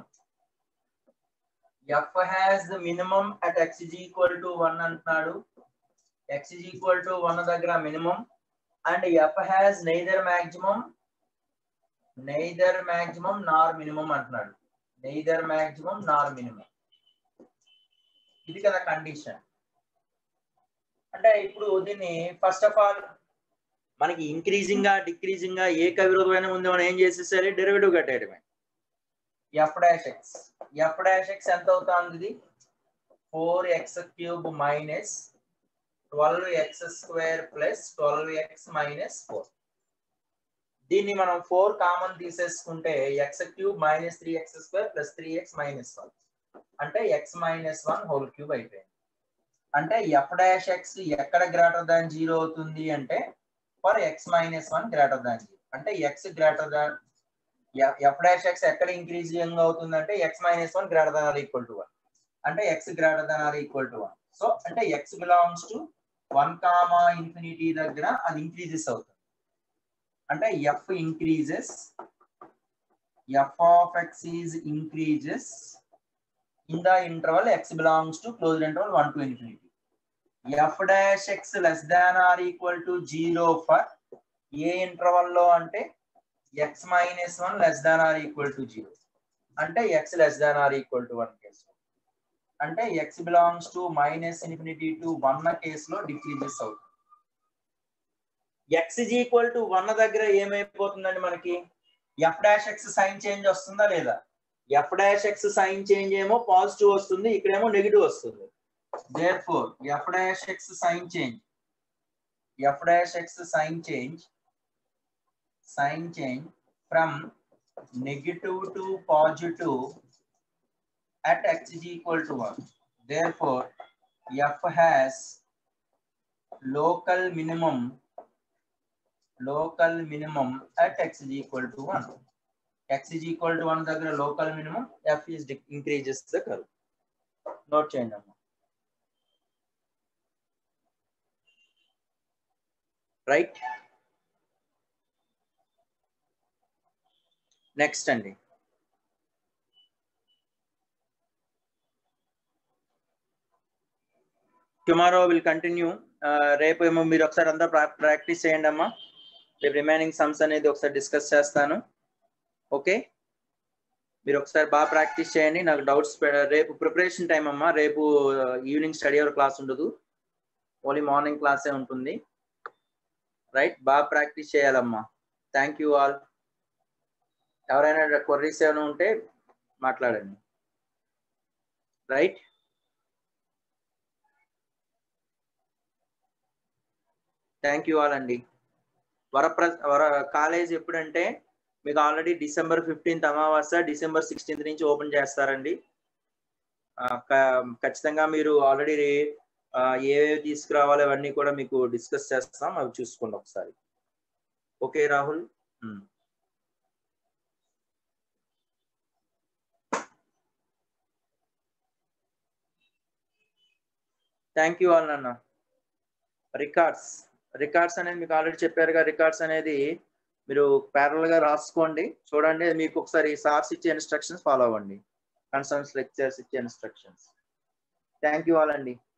A: f has minimum at x is equal to one అంటున్నాడు x is equal to one దగ్గర minimum and f has neither maximum neither maximum nor minimum అంటున్నాడు neither maximum nor minimum ఇది కదా condition అంటే ఇప్పుడు దీన్ని first of all మనకి increasing గా డిక్రీజింగ్ గా ఏ కవిరోధమైన ముందు మనం ఏం చేసేసరి డెరివేటివ్ కట్టేయడమే f dash x f dash x ఎంత అవుతుంది ఇది four x cube minus twelve x square plus twelve x minus four దీన్ని మనం ఫోర్ కామన్ తీసేసుకుంటే x cube minus three x square plus three x minus one అంటే x minus one whole cube అయిపోయింది అంటే f dash x ఎక్కడ greater than zero అవుతుంది అంటే for x minus one greater than zero అంటే x greater than f dash x ఎక్కడ increasing అవుతుంది అంటే x minus one greater than or equal to one అంటే x greater than or equal to one so అంటే x belongs to one comma infinity దగ్గర అది increases అవుతుంది అంటే f increases f of x is increases in the interval x belongs to closed interval 1 to infinity. f dash x less than or equal to 0 for ఏ interval లో అంటే x minus one less than or equal to zero అంటే x less than or equal to one case అంటే x belongs to minus infinity to one కేసులో decreases అవుతుంది x is equal to one దగ్గర ఏమైపోతుందండి మనకి f dash x sign change వస్తుందా లేదా f dash x sign change ఏమో positive వస్తుంది ఇక్కడేమో నెగిటివ్ వస్తుంది therefore f dash x sign change F dash x sign change sign change from negative to positive at x is equal to 1. Therefore, f has local minimum local minimum at x is equal to 1. x is equal to 1 దగ్గర local minimum f is increases the curve. Note చేయండి అమ్మా right next అండి tomorrow will continue రేపు ఏమో మీరు ఒకసారి అంతా practice చేయండి అమ్మా రేపు రిమైనింగ్ సమ్స్ అనేది ఒకసారి డిస్కస్ చేస్తాను ఓకే మీరు ఒకసారి బాగా ప్రాక్టీస్ చేయండి నాకు డౌట్స్ రేపు ప్రిపరేషన్ టైం అమ్మా రేపు ఈవినింగ్ స్టడీ అవర్ క్లాస్ ఉండదు ఓన్లీ మార్నింగ్ క్లాసే ఉంటుంది రైట్ బాగా ప్రాక్టీస్ చేయాలమ్మా థ్యాంక్ యూ ఆల్ ఎవరైనా క్వరీస్ ఏమైనా ఉంటే మాట్లాడండి రైట్ థ్యాంక్ యూ ఆల్ అండి వరప్ర వర కాలేజ్ ఎప్పుడంటే మీకు ఆల్రెడీ డిసెంబర్ ఫిఫ్టీన్త్ అమావాస్య డిసెంబర్ సిక్స్టీన్త్ నుంచి ఓపెన్ చేస్తారండి ఖచ్చితంగా మీరు ఆల్రెడీ ఏవేవి తీసుకురావాలి అవన్నీ కూడా మీకు డిస్కస్ చేస్తాం అవి చూసుకోండి ఒకసారి okay Rahul thank you all నాన్న రికార్డ్స్ రికార్డ్స్ అనేది మీకు ఆల్రెడీ చెప్పారుగా రికార్డ్స్ అనేది మీరు ప్యారల్ గా రాసుకోండి చూడండి మీకు ఒకసారి సార్స్ ఇచ్చే ఇన్స్ట్రక్షన్స్ ఫాలో అవ్వండి కన్సర్న్స్ లెక్చర్స్ ఇచ్చే ఇన్స్ట్రక్షన్స్ థ్యాంక్ యూ ఆల్ అండి